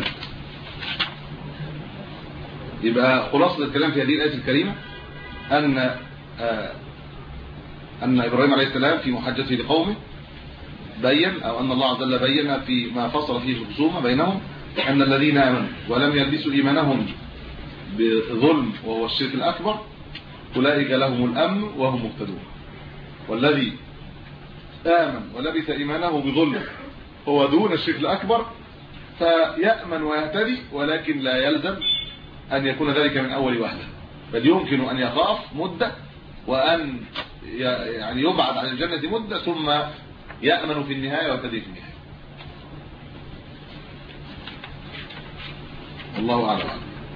يبقى خلاصه الكلام في هذه الايه الكريمه ان آه ان ابراهيم عليه السلام في محاجته لقومه بين او ان الله عز وجل بين في ما فصل فيه الخصومه بينهم ان الذين امنوا ولم يلبسوا ايمانهم بظلم وهو الشرك الاكبر اولئك لهم الامن وهم مهتدون والذي امن ولبس ايمانه بظلم هو دون الشرك الاكبر فيامن ويهتدي ولكن لا يلزم ان يكون ذلك من اول وهله بل يمكن ان يخاف مده وان يعني يبعد عن الجنه مده ثم يامن في النهايه ويهتدي في النهايه الله اعلم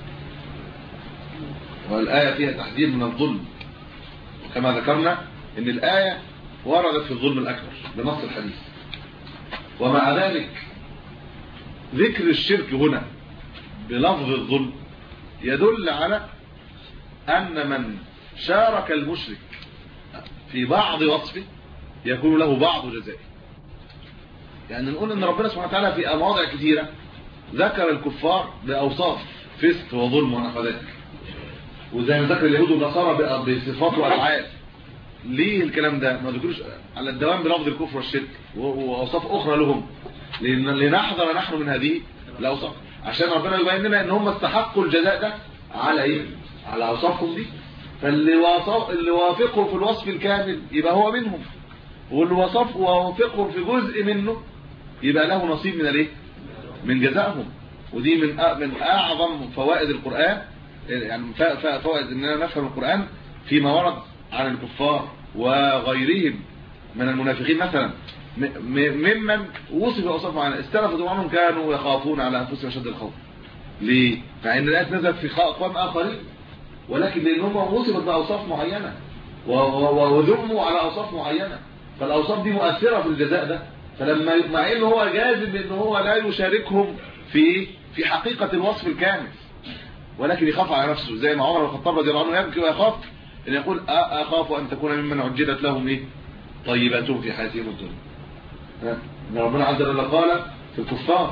والآية فيها تحذير من الظلم وكما ذكرنا ان الآية وردت في الظلم الأكبر بنص الحديث ومع ذلك ذكر الشرك هنا بلفظ الظلم يدل على أن من شارك المشرك في بعض وصفه يكون له بعض جزائه يعني نقول ان ربنا سبحانه وتعالى في مواضع كثيرة ذكر الكفار بأوصاف فسق وظلم ونحو ذلك وزي ما ذكر اليهود والنصارى بصفات وافعال ليه الكلام ده ما ذكروش على الدوام بلفظ الكفر والشرك واوصاف اخرى لهم لنحذر نحن من هذه الاوصاف عشان ربنا يبين لنا ان هم استحقوا الجزاء ده على ايه على اوصافهم دي فاللي وصف اللي وافقهم في الوصف الكامل يبقى هو منهم واللي وصف ووافقهم في جزء منه يبقى له نصيب من الايه من جزائهم ودي من من اعظم فوائد القرآن يعني فوائد اننا نفهم القرآن فيما ورد عن الكفار وغيرهم من المنافقين مثلا ممن وصف اوصاف معينه استلفوا عنهم كانوا يخافون على انفسهم شد الخوف ليه مع ان الايات نزلت في اقوام اخرين ولكن لانهم وصفت باوصاف معينه وذموا على اوصاف معينه فالاوصاف دي مؤثره في الجزاء ده فلما مع انه هو جازم ان هو لا يشاركهم في في حقيقه الوصف الكامل ولكن يخاف على نفسه زي ما عمر بن الخطاب رضي الله عنه يبكي ويخاف ان يقول اخاف ان تكون ممن عجلت لهم ايه طيباتهم في حياتهم الدنيا ان ربنا عز وجل قال في الكفار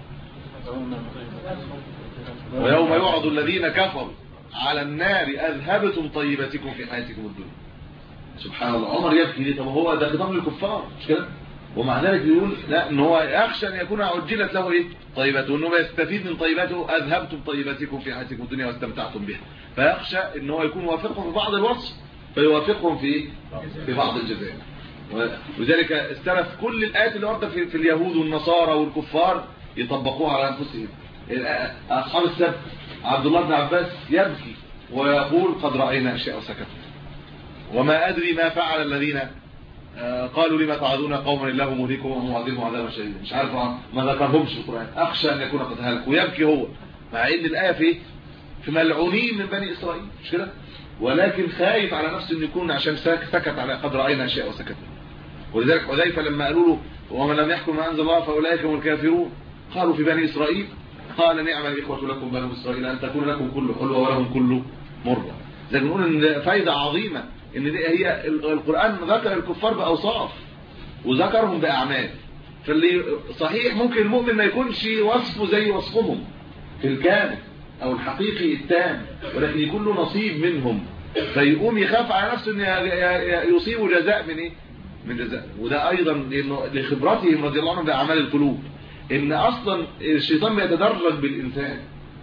ويوم يعرض الذين كفروا على النار اذهبتم طيباتكم في حياتكم الدنيا سبحان الله عمر يبكي ليه طب هو ده خطاب للكفار مش كده ومع ذلك بيقول لا ان هو يخشى ان يكون عجلت له ايه طيباته انه يستفيد من طيباته اذهبتم طيباتكم في حياتكم الدنيا واستمتعتم بها فيخشى ان هو يكون وافقهم في بعض الوصف فيوافقهم في في بعض الجزاء ولذلك استلف كل الايات اللي ورده في, في اليهود والنصارى والكفار يطبقوها على انفسهم اصحاب السبت عبد الله بن عباس يبكي ويقول قد راينا اشياء وسكت وما ادري ما فعل الذين قالوا لما تعذون قوما الله مهلكهم ومعذبهم عذابا شديدا مش عارف ما ذكرهمش في القران اخشى ان يكون قد هلك ويبكي هو مع ان الايه في في ملعونين من بني اسرائيل مش كده ولكن خايف على نفسه انه يكون عشان سكت على قد راينا اشياء وسكت ولذلك حذيفه لما قالوا له ومن لم يحكم ما انزل الله فاولئك هم الكافرون قالوا في بني اسرائيل قال نعم الاخوه لكم بنو اسرائيل ان تكون لكم كل حلوه ولهم كل مره زي ما بنقول ان فايده عظيمه ان دي هي القرآن ذكر الكفار بأوصاف وذكرهم بأعمال فاللي صحيح ممكن المؤمن ما يكونش وصفه زي وصفهم في الكامل او الحقيقي التام ولكن يكون له نصيب منهم فيقوم يخاف على نفسه ان يصيبه جزاء من ايه من جزاء وده ايضا لانه لخبرتهم رضي الله عنهم باعمال القلوب ان اصلا الشيطان بيتدرج بالانسان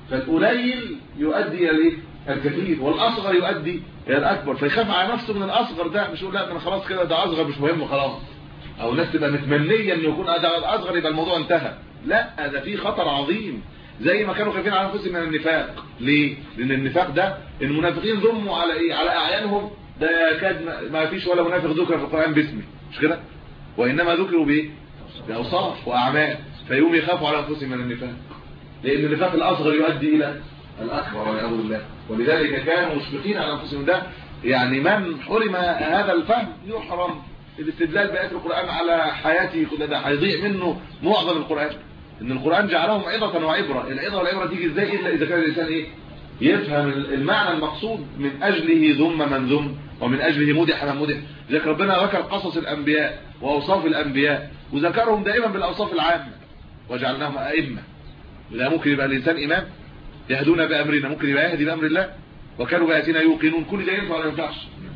فالقليل يؤدي الى الكثير والاصغر يؤدي الى الاكبر فيخاف على نفسه من الاصغر ده مش يقول لا انا خلاص كده ده اصغر مش مهم خلاص او الناس تبقى متمنيه انه يكون ده الاصغر يبقى الموضوع انتهى لا ده في خطر عظيم زي ما كانوا خايفين على انفسهم من النفاق ليه لان النفاق ده المنافقين ذموا على ايه على اعيانهم ده كاد ما فيش ولا منافق ذكر في القران باسمه مش كده وانما ذكروا بايه باوصاف واعمال فيقوم يخافوا على انفسهم من النفاق لان النفاق الاصغر يؤدي الى الاكبر والعياذ بالله ولذلك كانوا مشفقين على انفسهم ده يعني من حرم هذا الفهم يحرم الاستدلال بآيات القرآن على حياته كل ده هيضيع منه معظم القرآن ان القرآن جعلهم عظة وعبرة العظة والعبرة تيجي ازاي الا اذا كان الانسان ايه يفهم المعنى المقصود من اجله ذم من ذم ومن اجله مدح من مدح ذلك ربنا ذكر قصص الانبياء واوصاف الانبياء وذكرهم دائما بالاوصاف العامة وجعلناهم ائمه وده ممكن يبقى الانسان امام يهدون بامرنا ممكن يبقى يهدي بامر الله وكانوا بآياتنا يوقنون كل ده ينفع ولا ينفعش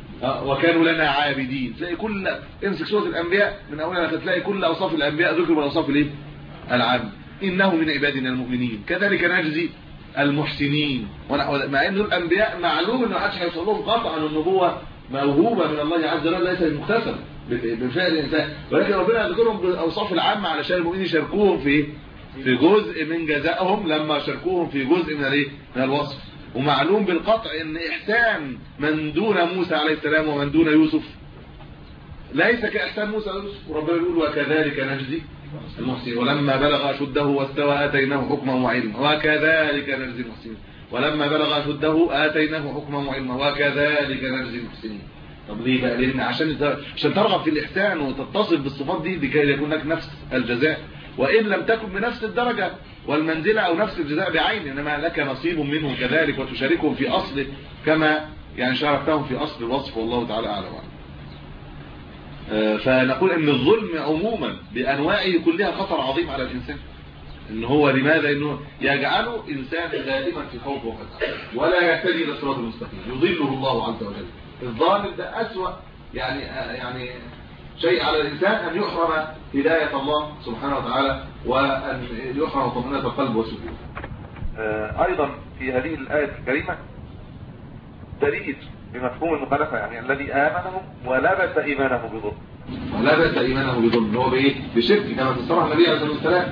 وكانوا لنا عابدين تلاقي كل امسك سوره الانبياء من اولها تلاقي كل اوصاف الانبياء ذكر بالاوصاف الايه العامه انه من عبادنا المؤمنين كذلك نجزي المحسنين مع ان الانبياء معلوم ان ما حدش هيوصل لهم قطعا النبوه موهوبه من الله عز وجل ليس مكتسبه بفعل الانسان ولكن ربنا يذكرهم بالاوصاف العامه علشان المؤمنين يشاركوهم في في جزء من جزائهم لما شاركوهم في جزء من الايه من الوصف ومعلوم بالقطع ان احسان من دون موسى عليه السلام ومن دون يوسف ليس كاحسان موسى ويوسف وربنا يقول وكذلك نجزي المحسنين ولما بلغ اشده واستوى اتيناه حكما وعلما وكذلك نجزي المحسنين ولما بلغ اشده اتيناه حكما وعلما وكذلك نجزي المحسنين طب ليه بقى لان عشان عشان ترغب في الاحسان وتتصل بالصفات دي لكي يكون لك نفس الجزاء وان لم تكن بنفس الدرجه والمنزله او نفس الجزاء بعين انما لك نصيب منهم كذلك وتشاركهم في اصله كما يعني شاركتهم في اصل الوصف والله تعالى اعلم فنقول ان الظلم عموما بانواعه كلها خطر عظيم على الانسان ان هو لماذا انه يجعله انسان دائما في خوف وخطر ولا يهتدي الى الصراط المستقيم يضله الله عز وجل الظالم ده اسوا يعني يعني شيء على الإنسان أن يحرم هداية الله سبحانه وتعالى وأن يحرم طمأنينة القلب وسكونه أيضا في هذه الآية الكريمة دليل بمفهوم المخالفة يعني الذي آمنهم ولبس إيمانه بظلم ولبس إيمانه بظلم هو بإيه؟ بشرك كما فسرها النبي عليه الصلاة والسلام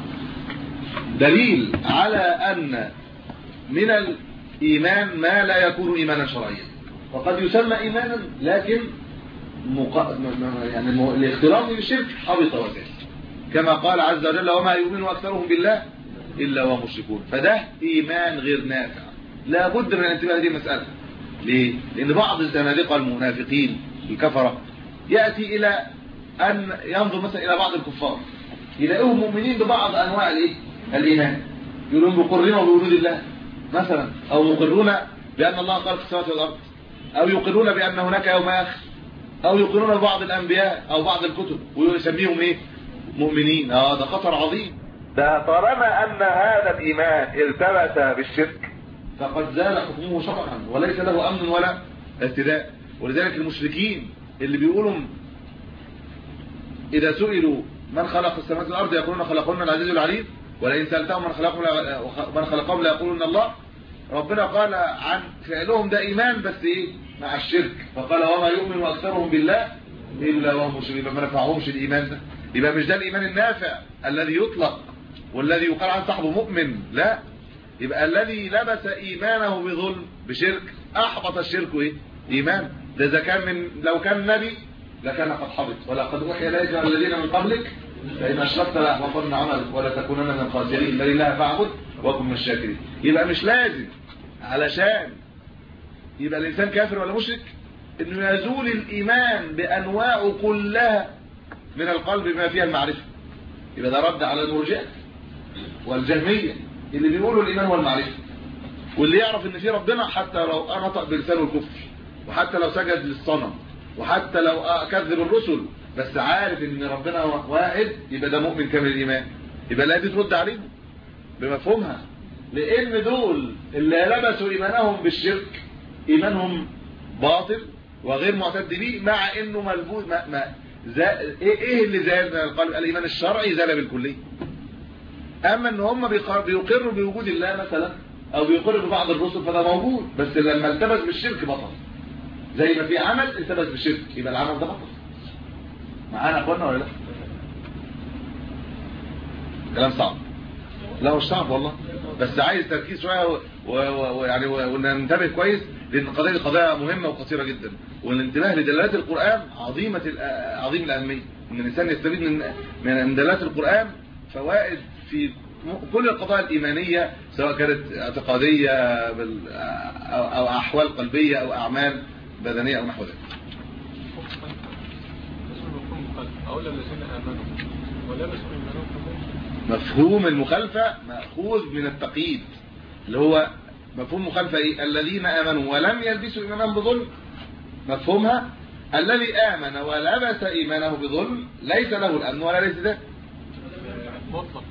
دليل على أن من الإيمان ما لا يكون إيمانا شرعيا وقد يسمى إيمانا لكن مق... يعني الاختلاط بالشرك حبط وزال كما قال عز وجل وما يؤمن أكثرهم بالله إلا وهم مشركون فده إيمان غير نافع لا بد من انتباه هذه المسألة ليه؟ لأن بعض الزنادقة المنافقين الكفرة يأتي إلى أن ينظر مثلا إلى بعض الكفار يلاقيهم مؤمنين ببعض أنواع الإيه؟ الإيمان يقولون بقرنا وبوجود الله مثلا او يقرون بان الله خلق السماوات والارض او يقرون بان هناك يوم اخر او يقرون ببعض الانبياء او بعض الكتب ويسميهم ايه مؤمنين اه ده خطر عظيم ده طالما ان هذا الايمان التبس بالشرك فقد زال حكمه شرعا وليس له امن ولا ابتداء ولذلك المشركين اللي بيقولوا اذا سئلوا من خلق السماوات والارض يقولون خلقهن العزيز العليم ولئن سالتهم من خلقهم من خلقهم لا يقولون الله ربنا قال عن فعلهم ده ايمان بس ايه مع الشرك فقال وما يؤمن اكثرهم بالله الا وهم مشركون ما نفعهمش الايمان ده يبقى مش ده الايمان النافع الذي يطلق والذي يقال عن صاحبه مؤمن لا يبقى الذي لبس ايمانه بظلم بشرك احبط الشرك ايه ايمان ده اذا كان من لو كان نبي لكان قد حبط ولقد اوحي اليك الذين من قبلك فان اشركت لاحبطن عملك ولا تكونن من الخاسرين بل الله فاعبد وكن من الشاكرين يبقى مش لازم علشان يبقى الانسان كافر ولا مشرك انه يزول الايمان بانواعه كلها من القلب بما فيها المعرفه يبقى ده رد على المرجئه والجهميه اللي بيقولوا الايمان هو المعرفه واللي يعرف ان في ربنا حتى لو نطق بلسانه الكفر وحتى لو سجد للصنم وحتى لو كذب الرسل بس عارف ان ربنا واحد يبقى ده مؤمن كامل الايمان يبقى لا دي ترد عليهم بمفهومها لان دول اللي لبسوا ايمانهم بالشرك ايمانهم باطل وغير معتد به مع انه ملبوس ما, ما زا ايه ايه اللي زال من القلب الايمان الشرعي زال بالكليه اما ان هم بيقروا بوجود الله مثلا او بيقروا ببعض الرسل فده موجود بس لما التبس بالشرك بطل زي ما في عمل التبس بالشرك يبقى العمل ده بطل معانا اخوانا ولا لا كلام صعب لا مش صعب والله بس عايز تركيز شويه ويعني وننتبه كويس لان القضيه دي قضيه مهمه وخطيره جدا والانتباه لدلالات القران عظيمه عظيم الاهميه ان الانسان يستفيد من من دلالات القران فوائد في كل القضايا الايمانيه سواء كانت اعتقاديه او احوال قلبيه او اعمال بدنيه او نحو ذلك مفهوم المخالفه ماخوذ من التقييد اللي هو مفهوم مخالفه ايه الذين امنوا ولم يلبسوا ايمانهم بظلم مفهومها الذي امن ولبس ايمانه بظلم ليس له الامن ولا ليس ده مطلق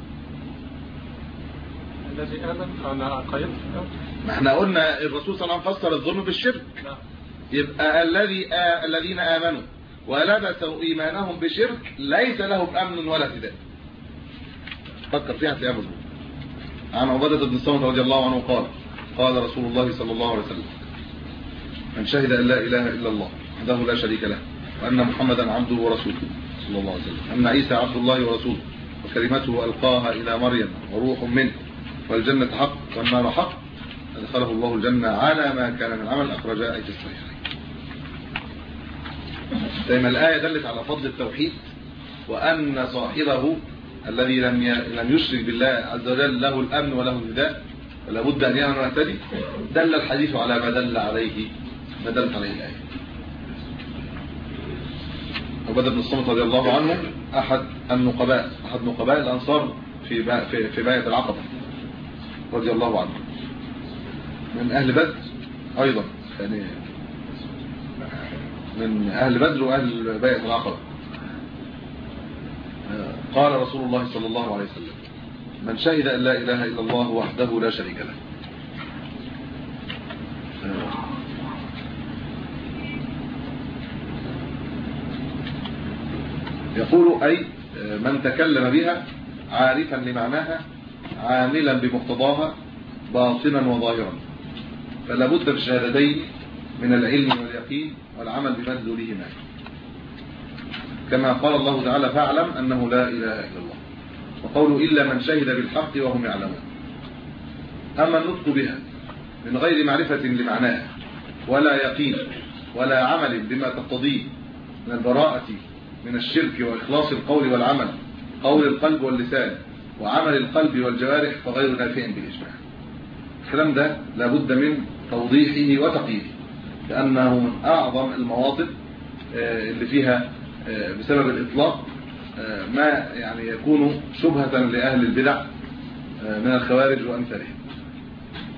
الذي امن انا قيمت ما احنا قلنا الرسول صلى الله عليه وسلم فسر الظلم بالشرك يبقى الذي آ... الذين امنوا ولبسوا ايمانهم بشرك ليس لهم امن ولا فداء فكر فيها هتلاقيها مظبوط عن عباده بن الصامت رضي الله عنه قال قال رسول الله صلى الله عليه وسلم من شهد ان لا اله الا الله وحده لا شريك له وان محمدا عبده ورسوله صلى الله عليه وسلم ان عيسى عبد الله ورسوله وكلمته القاها الى مريم وروح منه والجنه حق والنار حق ادخله الله الجنه على ما كان من عمل اخرجاه اي في الصحيحين دايما الايه دلت على فضل التوحيد وان صاحبه الذي لم لم يشرك بالله عز وجل له الامن وله الهداء ولا بد ان يامن ويهتدي دل الحديث على ما دل عليه ما دلت عليه الايه عباده بن الصمت رضي الله عنه احد النقباء احد نقباء الانصار في في في بايه العقبه رضي الله عنه من اهل بدر ايضا يعني من اهل بدر واهل بايه العقبه قال رسول الله صلى الله عليه وسلم من شهد ان لا اله الا الله وحده لا شريك له يقول أي من تكلم بها عارفا لمعناها عاملا بمقتضاها باطنا وظاهرا فلا بد في الشهادتين من العلم واليقين والعمل بمدلولهما كما قال الله تعالى فاعلم أنه لا إله إلا الله وقوله إلا من شهد بالحق وهم يعلمون أما النطق بها من غير معرفة لمعناها ولا يقين ولا عمل بما تقتضيه من البراءة من الشرك وإخلاص القول والعمل قول القلب واللسان وعمل القلب والجوارح فغير نافع بالإجماع الكلام ده لابد من توضيحه وتقييده لأنه من أعظم المواطن اللي فيها بسبب الإطلاق ما يعني يكون شبهة لأهل البدع من الخوارج وأمثالهم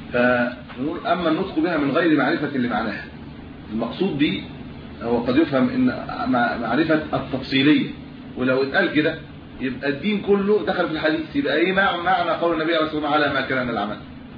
فنقول اما النطق بها من غير معرفه لمعناها المقصود دي هو قد يفهم ان مع- معرفه التفصيليه ولو اتقال كده يبقى الدين كله دخل في الحديث يبقى ايه مع- معنى قول النبي عليه الصلاه والسلام على ما كان من العمل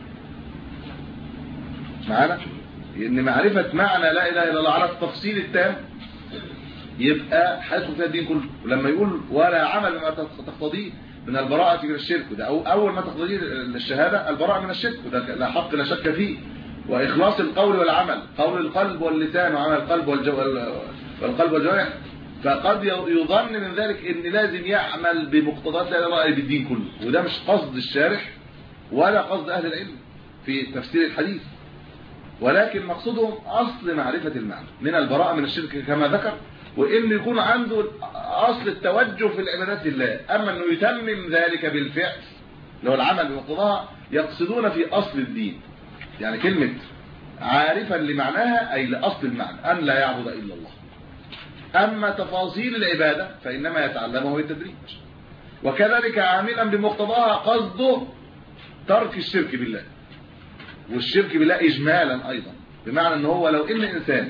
معانا ان معرفه معنى لا اله الا الله على التفصيل التام يبقى هيدخل فيها الدين كله ولما يقول ولا عمل بما تقتضيه من البراءة من الشرك وده أو أول ما تقتضيه الشهادة البراءة من الشرك وده لا حق لا شك فيه وإخلاص القول والعمل قول القلب واللسان وعمل القلب والجو والقلب والجوارح فقد يظن من ذلك ان لازم يعمل بمقتضيات لا اله الا الله أي بالدين كله وده مش قصد الشارح ولا قصد اهل العلم في تفسير الحديث ولكن مقصودهم اصل معرفة المعنى من البراءة من الشرك كما ذكر وان يكون عنده اصل التوجه في العبادات لله اما انه يتمم ذلك بالفعل اللي هو العمل بمقتضاها يقصدون في اصل الدين يعني كلمة عارفا لمعناها اي لاصل المعنى ان لا يعبد الا الله اما تفاصيل العبادة فانما يتعلمه بالتدريج وكذلك عاملا بمقتضاها قصده ترك الشرك بالله والشرك بالله اجمالا ايضا بمعنى ان هو لو ان انسان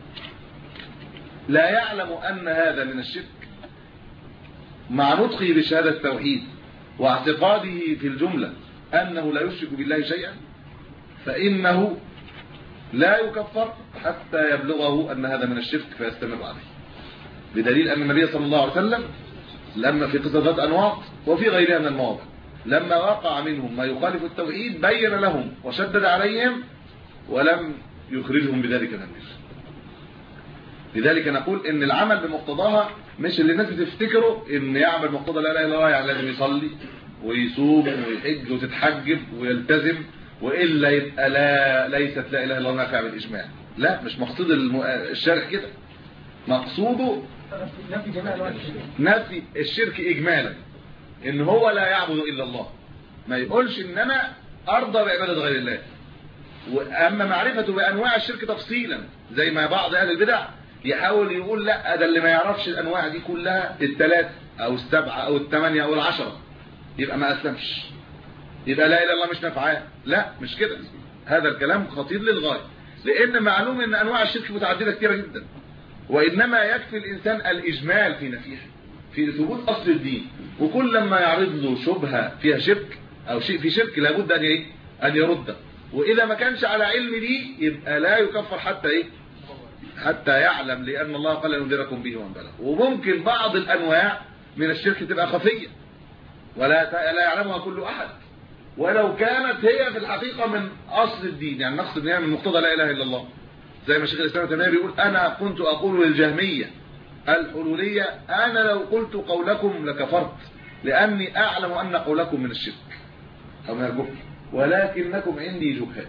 لا يعلم ان هذا من الشرك مع نطقه بشهاده التوحيد واعتقاده في الجمله انه لا يشرك بالله شيئا فانه لا يكفر حتى يبلغه ان هذا من الشرك فيستمر عليه بدليل ان النبي صلى الله عليه وسلم لما في قصه ذات انواط وفي غيرها من المواضع لما وقع منهم ما يخالف التوحيد بين لهم وشدد عليهم ولم يخرجهم بذلك من النار لذلك نقول ان العمل بمقتضاها مش اللي الناس بتفتكره ان يعمل بمقتضى لا اله الا الله يعني لازم يصلي ويصوم ويحج وتتحجب ويلتزم والا يبقى لا ليست لا اله الا الله نافع بالاجماع لا مش مقصود الم... الشارح كده مقصوده نفي جميع انواع الشرك نفي الشرك اجمالا ان هو لا يعبد الا الله ما يقولش ان انا ارضى بعباده غير الله واما معرفته بانواع الشرك تفصيلا زي ما بعض اهل البدع يحاول يقول لا ده اللي ما يعرفش الانواع دي كلها الثلاث او السبعه او الثمانيه او العشره يبقى ما اسلمش يبقى لا اله الا الله مش نافعاه لا مش كده هذا الكلام خطير للغايه لان معلوم ان انواع الشرك متعدده كثيره جدا وانما يكفي الانسان الاجمال في نفيها في ثبوت اصل الدين وكل لما يعرض له شبهه فيها شرك او شيء في شرك لابد ان ايه ان يرد واذا ما كانش على علم دي يبقى لا يكفر حتى ايه حتى يعلم لان الله قال انذركم به وان بلغ وممكن بعض الانواع من الشرك تبقى خفيه ولا لا يعلمها كل احد ولو كانت هي في الحقيقه من اصل الدين يعني نقصد ان هي من مقتضى لا اله الا الله زي ما شيخ الاسلام تيميه بيقول انا كنت اقول للجهميه الحلوليه انا لو قلت قولكم لكفرت لاني اعلم ان قولكم من الشرك او من الكفر ولكنكم عندي جهال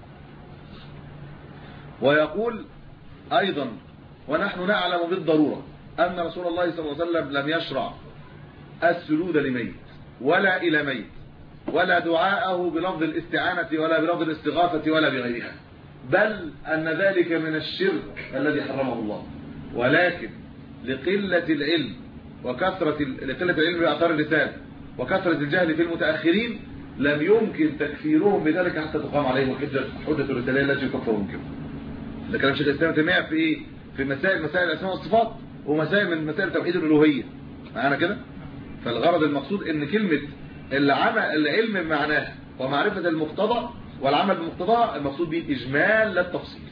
ويقول ايضا ونحن نعلم بالضروره ان رسول الله صلى الله عليه وسلم لم يشرع السجود لميت ولا الى ميت ولا دعاءه بلفظ الاستعانه ولا بلفظ الاستغاثه ولا بغيرها بل أن ذلك من الشرك الذي حرمه الله ولكن لقلة العلم وكثرة لقلة العلم بأثار اللسان وكثرة الجهل في المتأخرين لم يمكن تكفيرهم بذلك حتى تقام عليهم حجة حجة الرسالية التي يكفرون كده ده كلام شيخ الإسلام تيمية في إيه؟ في مسائل مسائل الأسماء والصفات ومسائل من مسائل توحيد الألوهية معانا كده فالغرض المقصود ان كلمة العمل العلم بمعناها ومعرفة المقتضى والعمل بمقتضاه المقصود به اجمال لا التفصيل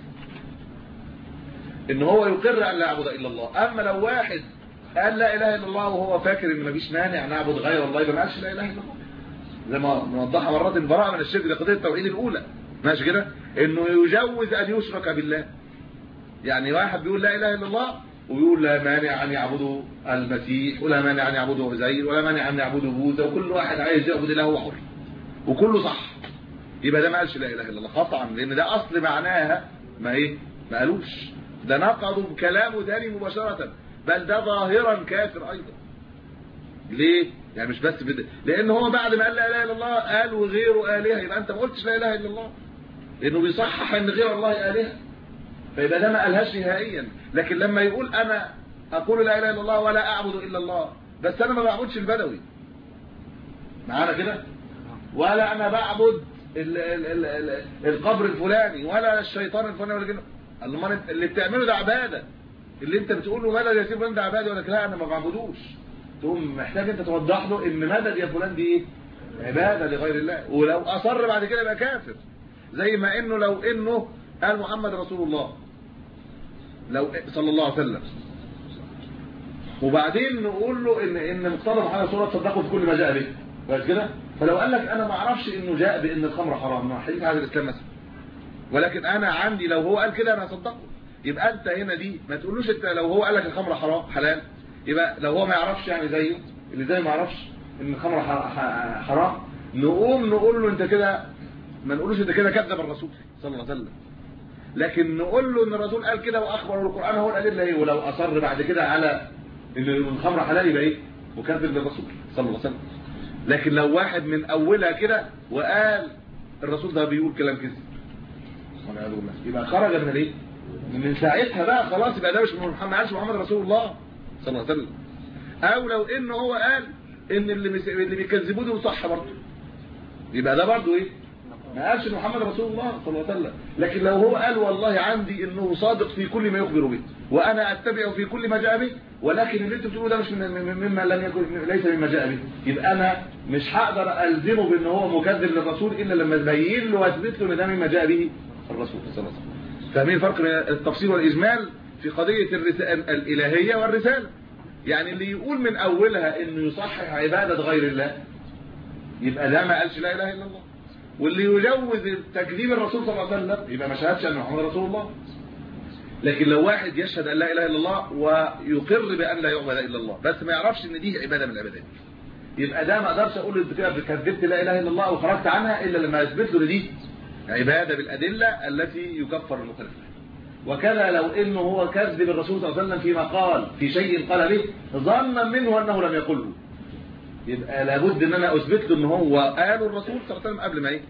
ان هو يقر ان لا يعبد الا الله اما لو واحد قال لا اله الا الله وهو فاكر ان مفيش مانع نعبد غير الله يبقى ما قالش لا اله الا الله زي ما نوضحها مرات البراءه من الشرك دي قضيه التوحيد الاولى ماشي كده انه يجوز ان يشرك بالله يعني واحد بيقول لا اله الا الله ويقول لا مانع ان يعبدوا المسيح ولا مانع ان يعبدوا عزير ولا مانع ان يعبدوا بوذا وكل واحد عايز يعبد الله هو حر وكله صح يبقى ده ما قالش لا اله الا الله قطعا لان ده اصل معناها ما ايه ما قالوش ده نقضوا بكلامه تاني مباشره بل ده ظاهرا كافر ايضا ليه يعني مش بس بد... لان هو بعد ما قال لا اله الا الله قال وغيره الهه يبقى انت ما قلتش لا اله الا الله لانه بيصحح ان غير الله الهه فيبقى ده ما قالهاش نهائيا لكن لما يقول انا اقول لا اله الا الله ولا اعبد الا الله بس انا ما بعبدش البدوي معانا كده ولا انا بعبد ال ال ال ال القبر الفلاني ولا الشيطان الفلاني ولا الجن الله اللي بتعمله ده عباده اللي انت بتقول له مدد يا سيدي فلان ده عباده يقول لك لا انا ما بعبدوش تقوم محتاج انت توضح له ان مدد يا فلان دي ايه عباده لغير الله ولو اصر بعد كده يبقى كافر زي ما انه لو انه قال محمد رسول الله لو صلى الله عليه وسلم وبعدين نقول له ان ان مقتضى محمد رسول الله تصدقه في كل ما جاء به كويس كده فلو قال لك انا ما اعرفش انه جاء بان الخمر حرام ما حديث هذا الاسلام مثلا ولكن انا عندي لو هو قال كده انا اصدقه يبقى انت هنا دي ما تقولوش انت لو هو قال لك الخمر حرام حلال يبقى لو هو ما يعرفش يعني زيه اللي زي ما يعرفش ان الخمر حرام نقوم نقول له انت كده ما نقولوش انت كده كذب الرسول صلى الله عليه وسلم لكن نقول له ان الرسول قال كده واخبر القران هو الادله ايه ولو اصر بعد كده على ان الخمر حلال يبقى ايه مكذب للرسول صلى الله عليه وسلم لكن لو واحد من اولها كده وقال الرسول ده بيقول كلام كذب والعياذ بالله يبقى خرج من الايه من ساعتها بقى خلاص يبقى ده مش محمد قالش محمد رسول الله صلى الله عليه وسلم او لو انه هو قال ان اللي اللي بيكذبوه ده صح برضه يبقى ده برضه ايه ما قالش محمد رسول الله صلى الله عليه وسلم لكن لو هو قال والله عندي انه صادق في كل ما يخبر به وانا اتبعه في كل ما جاء به ولكن اللي انت بتقوله ده مش مما لم يكن ليس مما جاء به يبقى انا مش هقدر الزمه بان هو مكذب للرسول الا لما ابين له واثبت له ان ده مما جاء به الرسول صلى الله عليه وسلم فاهمين الفرق بين التفصيل والاجمال في قضيه الرسالة الالهيه والرساله يعني اللي يقول من اولها انه يصحح عباده غير الله يبقى ده ما قالش لا اله الا الله واللي يجوز تكذيب الرسول صلى الله عليه وسلم يبقى ما شهدش ان محمد رسول الله لكن لو واحد يشهد ان لا اله الا الله ويقر بان لا يعبد الا الله بس ما يعرفش ان دي عباده من العبادات يبقى ده ما اقدرش اقول انت كده كذبت لا اله الا الله وخرجت عنها الا لما اثبت له دي عباده بالادله التي يكفر المخالف وكذا لو انه هو كذب الرسول صلى الله عليه وسلم فيما قال في شيء قال به ظنا منه انه لم يقله يبقى لابد ان انا اثبت له ان هو قال الرسول صلى الله عليه وسلم قبل ما ايه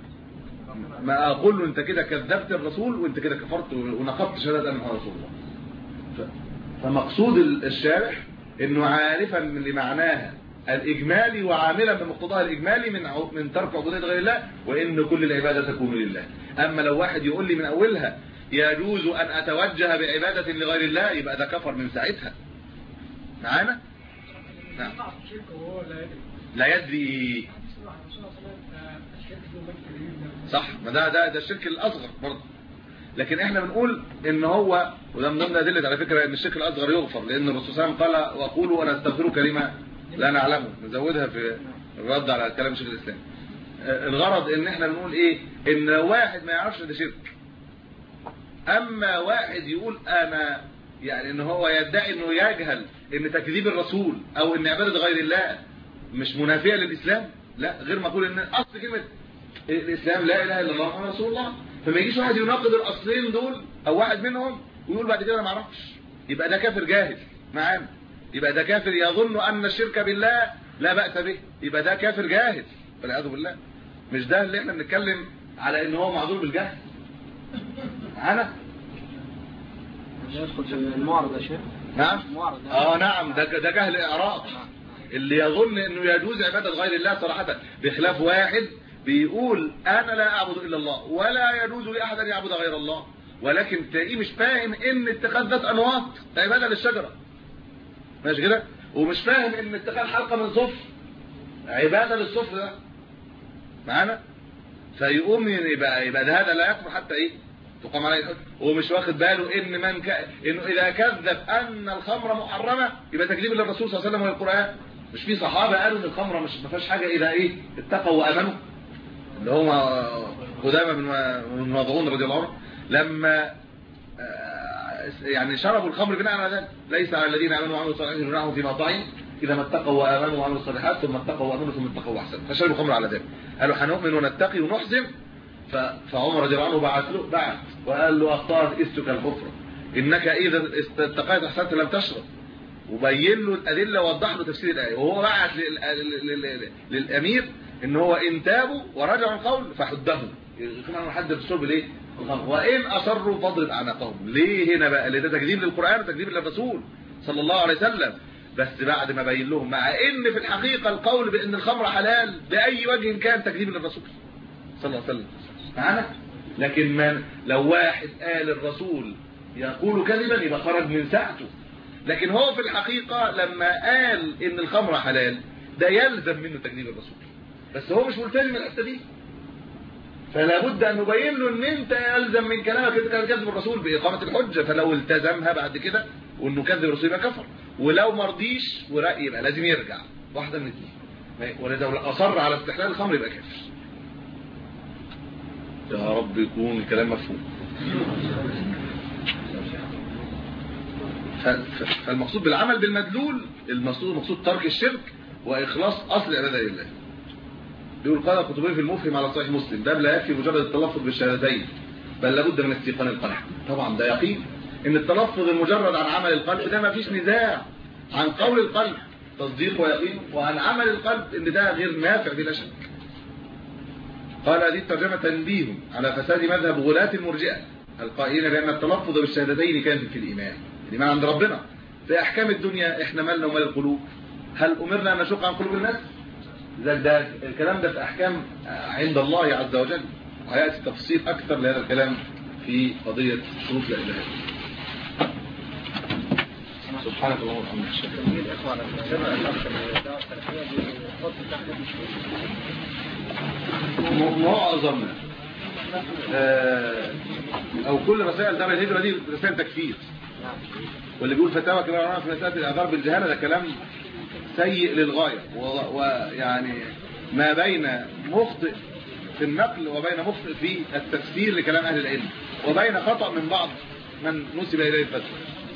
ما اقول له انت كده كذبت الرسول وانت كده كفرت ونقضت شهاده ان محمد رسول الله فمقصود الشارح انه عارفا لمعناها الاجمالي وعاملا بمقتضاها الاجمالي من من ترك عبوديه غير الله وان كل العباده تكون لله اما لو واحد يقول لي من اولها يجوز ان اتوجه بعباده لغير الله يبقى ده كفر من ساعتها معانا نعم لا يدري صح ما ده ده ده الشرك الاصغر برضه لكن احنا بنقول ان هو وده من ضمن ادله على فكره ان الشرك الاصغر يغفر لان الرسول صلى الله عليه وسلم قال وقولوا انا استغفرك لما لا نعلمه نزودها في الرد على كلام شيخ الاسلام الغرض ان احنا بنقول ايه ان واحد ما يعرفش ده شرك اما واحد يقول انا يعني ان هو يدعي انه يجهل ان تكذيب الرسول او ان عباده غير الله مش منافيه للاسلام لا غير مقول ان اصل كلمه الاسلام لا اله الا الله محمد رسول الله فما يجيش واحد يناقض الاصلين دول او واحد منهم ويقول بعد كده انا ما اعرفش يبقى ده كافر جاهل معانا يبقى ده كافر يظن ان الشرك بالله لا باس به يبقى ده كافر جاهل والعياذ بالله مش ده اللي احنا بنتكلم على ان هو معذور بالجهل معانا يدخل في المعرض يا شيخ نعم المعرض اه نعم ده ده جهل اعراض اللي يظن انه يجوز عباده غير الله صراحه بخلاف واحد بيقول انا لا اعبد الا الله ولا يجوز لاحد ان يعبد غير الله ولكن تلاقيه مش فاهم ان اتخاذ ذات انواط عباده للشجره ماشي كده ومش فاهم ان اتخاذ حلقه من صفر عباده للصفر ده معانا فيقوم يبقى يبقى ده هذا لا يكفر حتى ايه تقام عليه الحجه ومش واخد باله ان من ك... انه اذا كذب ان الخمر محرمه يبقى تكذيب للرسول صلى الله عليه وسلم والقران مش في صحابه قالوا ان الخمره مش ما فيهاش حاجه اذا ايه اتقوا وامنوا اللي هم قدامى بن مظعون رضي الله عنه لما يعني شربوا الخمر بناء على ذلك ليس على الذين امنوا وعملوا الصالحات جناح فيما طعم اذا ما اتقوا وامنوا وعملوا الصالحات ثم اتقوا وامنوا ثم اتقوا واحسنوا فشربوا الخمر على ذلك قالوا هنؤمن ونتقي ونحزم فعمر رضي الله عنه بعت له بعت وقال له اخطات استك الكفر انك اذا اتقيت احسنت لم تشرب وبين له الادله ووضح له تفسير الايه وهو بعت للامير ان هو ان تابوا ورجعوا القول فحدهم كمان حد الشرب ليه وان اصروا فاضرب اعناقهم ليه هنا بقى اللي ده تكذيب للقران وتكذيب للرسول صلى الله عليه وسلم بس بعد ما بين لهم مع ان في الحقيقه القول بان الخمر حلال باي وجه كان تكذيب للرسول صلى الله عليه وسلم معانا لكن من لو واحد قال الرسول يقول كذبا يبقى خرج من ساعته لكن هو في الحقيقة لما قال ان الخمر حلال ده يلزم منه تكذيب الرسول بس هو مش ملتزم الحته دي فلا بد ان نبين له ان انت يلزم من كلامك انت كان كذب الرسول باقامه الحجه فلو التزمها بعد كده وانه كذب الرسول يبقى كفر ولو ما رضيش ورأي يبقى لازم يرجع واحده من الاثنين ولذا اصر على استحلال الخمر يبقى كافر يا رب يكون الكلام مفهوم فالمقصود بالعمل بالمدلول المقصود مقصود ترك الشرك واخلاص اصل العباده لله بيقول قال القطبي في المفهم على صحيح مسلم ده لا يكفي مجرد التلفظ بالشهادتين بل لابد من استيقان القلب طبعا ده يقين ان التلفظ المجرد عن عمل القلب ده ما فيش نزاع عن قول القلب تصديق ويقين وعن عمل القلب ان ده غير نافع بلا شك قال هذه الترجمه تنبيه على فساد مذهب غلاة المرجئه القائلين بان التلفظ بالشهادتين كان في الايمان الايمان عند ربنا في احكام الدنيا احنا مالنا ومال القلوب هل امرنا ان نشق عن قلوب الناس ذلك ده الكلام ده في احكام عند الله عز وجل وهياتي تفصيل اكثر لهذا الكلام في قضيه شروط لا اله الا الله سبحانك اللهم وبحمدك معظم او كل رسائل دار الهجره دي رسائل تكفير واللي بيقول فتاوى كبار في مساله الاعذار بالجهاله ده كلام سيء للغايه ويعني ما بين مخطئ في النقل وبين مخطئ في التفسير لكلام اهل العلم وبين خطأ من بعض من نسب اليه الفتوى